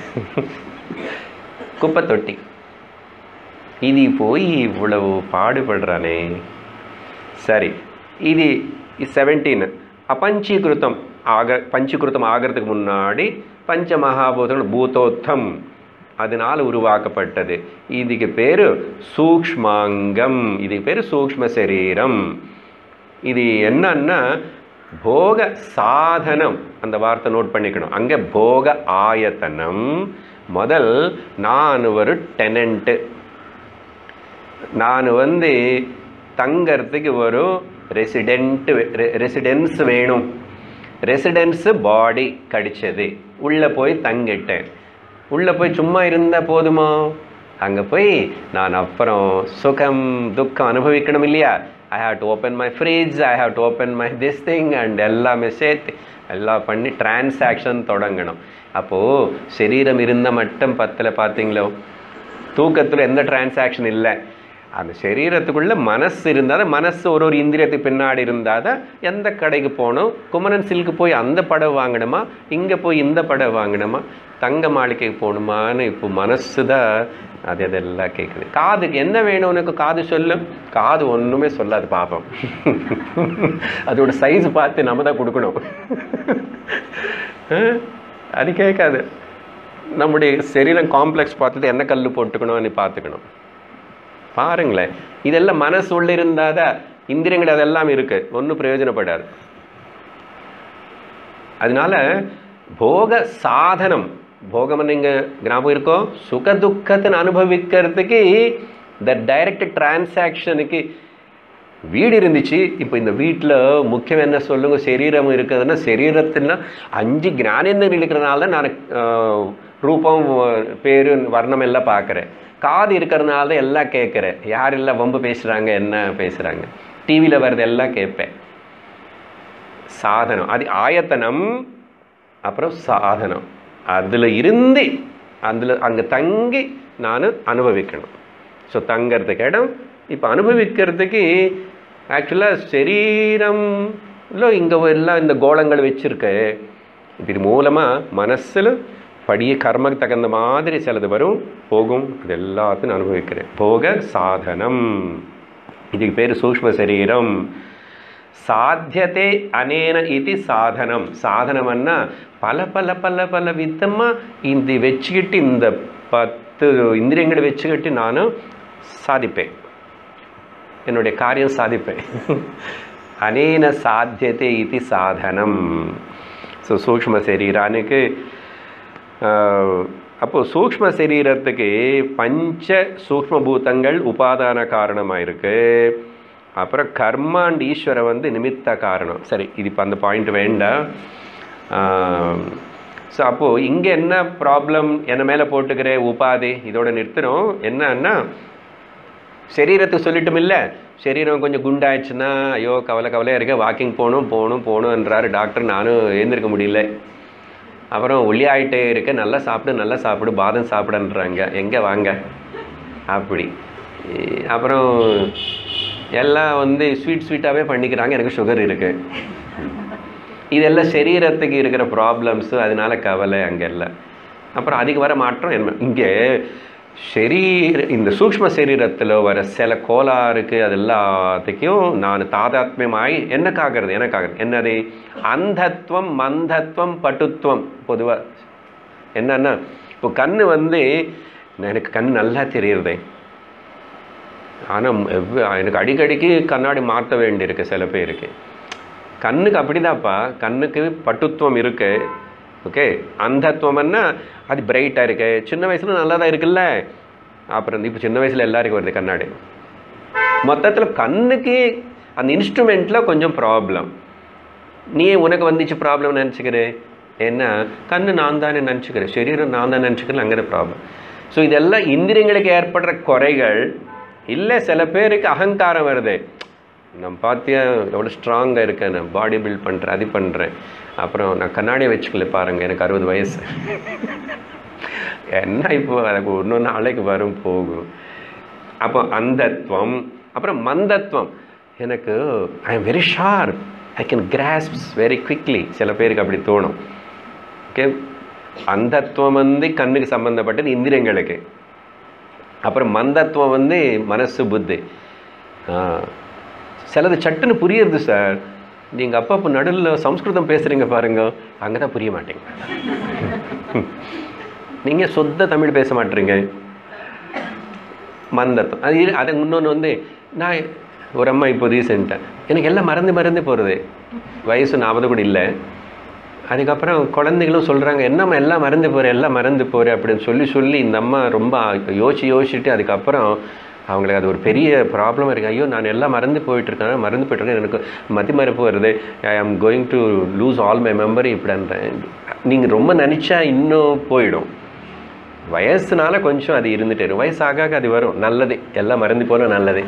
குப்பை தொட்டி இது போய் இவ்வளவு பாடுபடுறானே சரி இது செவன்டீன் அபஞ்சீகிருத்தம் ஆக பஞ்சீகிருத்தம் ஆகிறதுக்கு முன்னாடி பஞ்ச மகாபூதங்கள் பூதோத்தம் அதனால் உருவாக்கப்பட்டது இதுக்கு பேர் சூக்ஷ்மாங்கம் இதுக்கு பேர் சூக்ஷ்ம சரீரம் இது என்னன்னா போக சாதனம் அந்த வார்த்தை நோட் பண்ணிக்கணும் அங்கே போக ஆயத்தனம் முதல் நான் ஒரு டெனண்ட்டு நான் வந்து தங்கறதுக்கு ஒரு ரெசிடென்ட் ரெசிடென்ஸ் வேணும் ரெசிடென்ஸ் பாடி கடிச்சது உள்ளே போய் தங்கிட்டேன் உள்ளே போய் சும்மா இருந்தால் போதுமா அங்கே போய் நான் அப்புறம் சுகம் துக்கம் அனுபவிக்கணும் இல்லையா I have to open my fridge I have to open my this thing and எல்லாமே சேர்த்து எல்லாம் பண்ணி டிரான்சாக்ஷன் தொடங்கணும் அப்போது சரீரம் இருந்த மட்டும் பத்தில் பார்த்தீங்களோ தூக்கத்தில் எந்த டிரான்சாக்ஷன் இல்லை அந்த சரீரத்துக்குள்ள மனசு இருந்தால் மனசு ஒரு ஒரு இந்திரியத்துக்கு பின்னாடி இருந்தால் தான் எந்த கடைக்கு போகணும் குமரன் சில்க்கு போய் அந்த படம் வாங்கணுமா இங்கே போய் இந்த படம் வாங்கணுமா தங்க மாளிகைக்கு போகணுமான்னு இப்போ மனசு தான் அது அதெல்லாம் கேட்குது காதுக்கு என்ன வேணும் உனக்கு காது சொல்லும் காது ஒன்றுமே சொல்லாது பாப்போம் அதோட சைஸ் பார்த்து நம்ம தான் கொடுக்கணும் அஹ், அது கேட்காது நம்முடைய சரீரம் காம்ப்ளெக்ஸ் பார்த்துட்டு என்ன கல் போட்டுக்கணும்னு பார்த்துக்கணும் பாருங்களேன் இதெல்லாம் மனசு உள்ள இருந்தாதான் இந்திரியங்கள் அதெல்லாம் இருக்கு ஒன்றும் பிரயோஜனப்படாது அதனால போக சாதனம் போகம் நீங்க ஞாபகம் இருக்கோ சுக துக்கத்தை அனுபவிக்கிறதுக்கு இந்த டைரக்ட் டிரான்சாக்ஷனுக்கு வீடு இருந்துச்சு இப்போ இந்த வீட்டில் முக்கியம் என்ன சொல்லுங்க சரீரம் இருக்குதுன்னா சரீரத்தின்னா அஞ்சு ஞானேந்திரம் இருக்கிறதுனால தான் நான் ஆஹ், ரூபம் பேரு வர்ணம் எல்லாம் பார்க்குறேன் காது இருக்கிறதுனால தான் எல்லாம் கேட்குறேன் யார் எல்லாம் வம்பு பேசுகிறாங்க என்ன பேசுகிறாங்க டிவியில் வர்றது எல்லாம் கேட்பேன் சாதனம் அது ஆயத்தனம் அப்புறம் சாதனம் அதில் இருந்து அதில் அங்கே தங்கி நான் அனுபவிக்கணும் ஸோ தங்கறதுக்கு இடம் இப்போ அனுபவிக்கிறதுக்கு ஆக்சுவலாக சரீரம்ல இங்கே எல்லாம் இந்த கோலங்கள் வச்சுருக்கு இது மூலமாக மனசில் படிய கர்மக்கு தகுந்த மாதிரி சிலது வரும் போகும் அது எல்லாத்தையும் நான் அனுபவிக்கிறேன் போக சாதனம் இதுக்கு பேர் சூக்ஷ்ம சரீரம் சாத்தியத்தை அனேன இது சாதனம் சாதனம்னா பல பல பல பல விதமாக இந்த வச்சுக்கிட்டு இந்த பத்து இந்திரியங்களை வச்சுக்கிட்டு நான் சாதிப்பேன் என்னுடைய காரியம் சாதிப்பேன் அனேன சாத்தியத்தை இது சாதனம் ஸோ சூக்ஷ்ம சரீரானுக்கு அப்போ சூக்ஷ்ம சரீரத்துக்கு பஞ்ச சூக்ஷ்ம பூதங்கள் உபாதான காரணமாக இருக்கு அப்புறம் கர்மா அண்ட் ஈஸ்வர வந்து நிமித்த காரணம் சரி இது இப்போ அந்த பாயிண்ட் வேண்டாம் ஸோ அப்போது இங்கே என்ன ப்ராப்ளம் என்ன மேலே போட்டுக்கிற உபாதி இதோட நிறுத்தணும் என்னன்னா சரீரத்துக்கு சொல்லிட்டும் இல்லை சரீரம் கொஞ்சம் குண்டாயிடுச்சுன்னா ஐயோ கவலை கவலையாக இருக்க வாக்கிங் போகணும் போகணும் போகணுன்றாரு டாக்டர் நானும் எழுந்திருக்க முடியல அப்புறம் ஒல்லியாயிட்டே இருக்க நல்லா சாப்பிடு நல்லா சாப்பிடு பாதம் சாப்பிடன்றாங்க எங்கே வாங்க அப்படி இ- அப்புறம் எல்லாம் வந்து ஸ்வீட் ஸ்வீட்டாகவே பண்ணிக்கிறாங்க எனக்கு சுகர் இருக்குது இதெல்லாம் சரீரத்துக்கு இருக்கிற ப்ராப்ளம்ஸு அதனால கவலை அங்கே இல்லை அப்புறம் அதுக்கு வர மாற்றம் என்ன இங்கே ಶರೀರ இந்த சூக்ஷ்ம சரீரத்தில் வர சில கோளாறுக்கு அது எல்லாத்துக்கும் நான் தாதாத்மியமாகி என்னக்காகிறது எனக்காகிறது என்னது அந்தத்துவம் மந்தத்துவம் பட்டுத்துவம் பொதுவாக என்னன்னா இப்போ கண்ணு வந்து எனக்கு கண் நல்லா தெரியுறதே ஆனால் எனக்கு அடிக்கடிக்கு கண்ணாடி மாற்ற வேண்டியிருக்கு சில பேருக்கு கண்ணுக்கு அப்படிதான்ப்பா கண்ணுக்கு பட்டுத்துவம் இருக்கு ஓகே அந்தத்துவம்னா அது பிரைட்டாக இருக்கு சின்ன வயசுல நல்லா தான் இருக்குல்ல அப்புறம் இப்போ சின்ன வயசுல எல்லாருக்கும் வருது கண்ணாடி மொத்தத்தில் கண்ணுக்கு அந்த இன்ஸ்ட்ருமெண்ட்டில் கொஞ்சம் ப்ராப்ளம் நீ உனக்கு வந்துச்சு ப்ராப்ளம் நினச்சிக்கிற ஏன்னா கண்ணு நான் தானே நினச்சிக்கிறேன் சரீரம் நான் தான் நினச்சிக்கிறேன் அங்கே ப்ராப்ளம் ஸோ இதெல்லாம் இந்திரியங்களுக்கு ஏற்படுற குறைகள் இல்லை சில பேருக்கு அகங்காரம் வருது நான் பார்த்தியா எவ்வளோ ஸ்ட்ராங்காக இருக்கேன் நான் பாடி பில்ட் பண்ணுறேன் அது பண்ணுறேன் அப்புறம் நான் கண்ணாடியை வச்சுக்கல பாருங்கள் எனக்கு அறுபது வயசு என்ன இப்போ எனக்கு இன்னொன்று நாளைக்கு வரும் போகும் அப்போ அந்தத்துவம் அப்புறம் மந்தத்துவம் எனக்கு I am very sharp I can grasps very quickly சில பேருக்கு அப்படி தோணும் ஓகே அந்தத்துவம் வந்து கண்ணுக்கு சம்பந்தப்பட்டது இந்திரியங்களுக்கு அப்புறம் மந்தத்துவம் வந்து மனசு புத்தி ஆ, சிலது சட்டுன்னு புரியுறது சார் நீங்கள் அப்பா இப்போ நடுவில் சம்ஸ்கிருதம் பேசுகிறீங்க பாருங்க அங்கே தான் புரிய மாட்டீங்க நீங்கள் சொந்த தமிழ் பேச மாட்டீங்க மந்தத்துவம் அது இரு- அது இன்னொன்று வந்து நான் ஒரு அம்மா இப்போ ரீசெண்டாக எனக்கு எல்லாம் மறந்து மறந்து போகிறது வயசு நாற்பது கூட இல்லை அதுக்கப்புறம் குழந்தைகளும் சொல்கிறாங்க என்னம்மா எல்லாம் மறந்து போகிறேன் எல்லாம் மறந்து போகிறேன் அப்படின்னு சொல்லி சொல்லி இந்த அம்மா ரொம்ப யோசிச்சு யோசிச்சுட்டு அதுக்கப்புறம் அவங்களுக்கு அது ஒரு பெரிய ப்ராப்ளம் இருக்குது ஐயோ நான் எல்லாம் மறந்து போயிட்டுருக்கேன் மறந்து போயிட்டுருக்கேன் எனக்கு மதி மறப்பு வருது I am going to lose all my memory இப்படின்றேன் நீங்கள் ரொம்ப நினச்சா இன்னும் போயிடும் வயசுனால கொஞ்சம் அது இருந்துட்டே இருக்கும் வயசு ஆக ஆக அது வரும் நல்லது எல்லாம் மறந்து போன நல்லது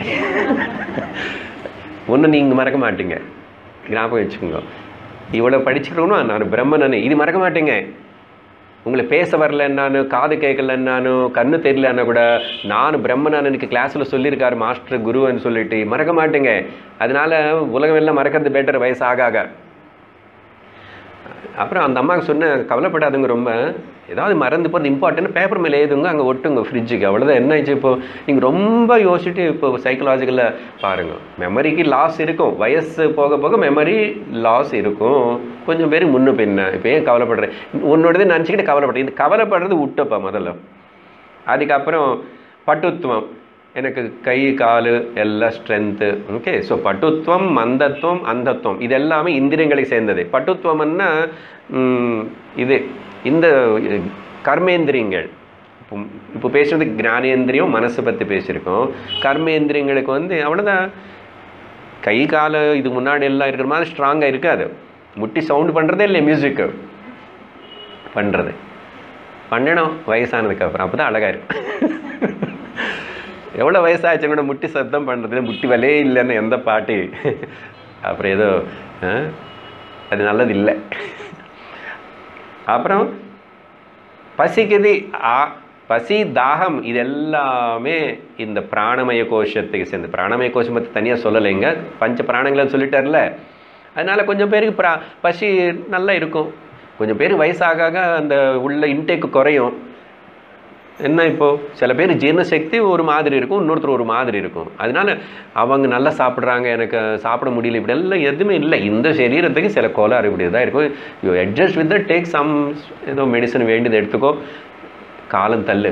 ஒன்று நீங்கள் மறக்க மாட்டீங்க ஞாபகம் வச்சுக்கோங்க இவ்வளோ படிச்சுக்கணும் நான் பிரம்மனனு இது மறக்க மாட்டேங்க உங்களை பேச வரலன்னானு காது கேட்கலன்னானு கண்ணு தெரியலன்னா கூட நான் பிரம்மனான் எனக்கு கிளாஸில் சொல்லியிருக்காரு மாஸ்டர் குருன்னு சொல்லிட்டு மறக்க மாட்டேங்க அதனால உலகம் எல்லாம் மறக்கிறது பெட்டர் வயசு ஆக ஆக அப்புறம் அந்த அம்மாவுக்கு சொன்னேன் கவலைப்படாதுங்க ரொம்ப ஏதாவது மறந்து போகிறது இம்பார்ட்டன்ட் பேப்பர் மேலே எழுதுங்க அங்கே ஒட்டுங்க ஃப்ரிட்ஜுக்கு அவ்வளோதான் என்ன ஆச்சு இப்போ நீங்கள் ரொம்ப யோசிச்சுட்டு இப்போ சைக்கலாஜிக்கலில் பாருங்கள் மெமரிக்கு லாஸ் இருக்கும் வயசு போக போக மெமரி லாஸ் இருக்கும் கொஞ்சம் பேர் முன்ன பின்ன இப்போ ஏன் கவலைப்படுறேன் உன்னோடது நினச்சிக்கிட்டு கவலைப்படுறேன் இது கவலைப்படுறது விட்டப்பா முதல்ல அதுக்கப்புறம் பட்டுத்துவம் எனக்கு கை கால் எல்லாம் ஸ்ட்ரென்த்து ஓகே ஸோ பட்டுத்துவம் மந்தத்துவம் அந்தத்துவம் இது எல்லாமே இந்திரியங்களை சேர்ந்தது பட்டுத்துவம்னா ம், இது இந்த கர்மேந்திரியங்கள் இப்போ இப்போ பேசுறது ஞானேந்திரியம் மனசை பற்றி பேசியிருக்கோம் கர்மேந்திரியங்களுக்கு வந்து அவ்வளோதான் கை கால் இது முன்னாடி எல்லாம் இருக்கிற மாதிரி ஸ்ட்ராங்காக இருக்காது முட்டி சவுண்டு பண்ணுறதே இல்லை மியூசிக்கு பண்ணுறது பண்ணணும் வயசானதுக்கு அப்புறம் அப்போ தான் அழகாக இருக்கும் எவ்வளோ வயசாச்சு கூட முட்டி சத்தம் பண்ணுறது முட்டி வலே இல்லைன்னு எந்த பாட்டு அப்புறம் ஏதோ ஆ, அது நல்லது இல்லை அப்புறம் பசிக்குது ஆ பசி தாகம் இது எல்லாமே இந்த பிராணமய கோஷத்துக்கு சேர்ந்து பிராணமய கோஷம் பற்றி தனியாக சொல்லலைங்க பஞ்ச பிராணங்களை சொல்லிட்டார்ல அதனால கொஞ்சம் பேருக்கு பிரா பசி நல்லா இருக்கும் கொஞ்சம் பேர் வயசாக ஆக அந்த உள்ள இன்டேக்கு குறையும் என்ன இப்போ சில பேர் ஜீரண சக்தி ஒரு மாதிரி இருக்கும் இன்னொருத்தர் ஒரு மாதிரி இருக்கும் அதனால அவங்க நல்லா சாப்பிட்றாங்க எனக்கு சாப்பிட முடியல இப்படி எல்லாம் எதுவுமே இல்லை இந்த சரீரத்துக்கு சில கோளாறு இப்படி தான் இருக்கும் you adjust with take some ஏதோ மெடிசன் வேண்டியது எடுத்துக்கோ காலம் தள்ளு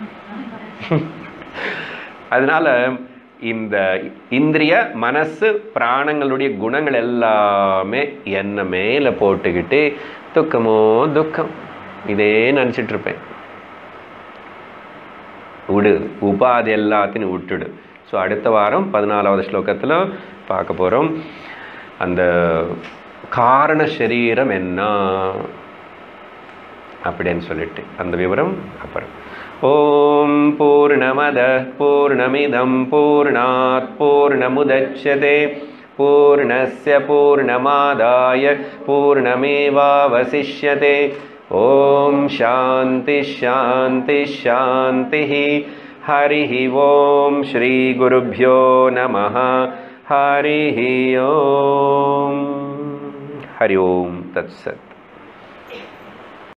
அதனால இந்த இந்திரிய மனசு பிராணங்களுடைய குணங்கள் எல்லாமே என்ன மேலே போட்டுக்கிட்டு துக்கமோ துக்கம் இதே நினச்சிட்டு இருப்பேன் விடு உபாதி எல்லாத்தையும் விட்டுடு ஸோ அடுத்த வாரம் பதினாலாவது ஸ்லோகத்தில் பார்க்க போகிறோம் அந்த காரண சரீரம் என்ன அப்படின்னு சொல்லிட்டு அந்த விவரம் அப்புறம் ஓம் பூர்ணமத பூர்ணமிதம் பூர்ணாத் பூர்ணமுதட்சதே பூர்ணஸ்ய பூர்ணமாதாய பூர்ணமேவாவசிஷ்யதே ஓம் சாந்தி ஷாந்தி ஷாந்தி हरिः ॐ श्रीगुरुभ्यो नमः हरिः ॐ हरि ओं तत्सत्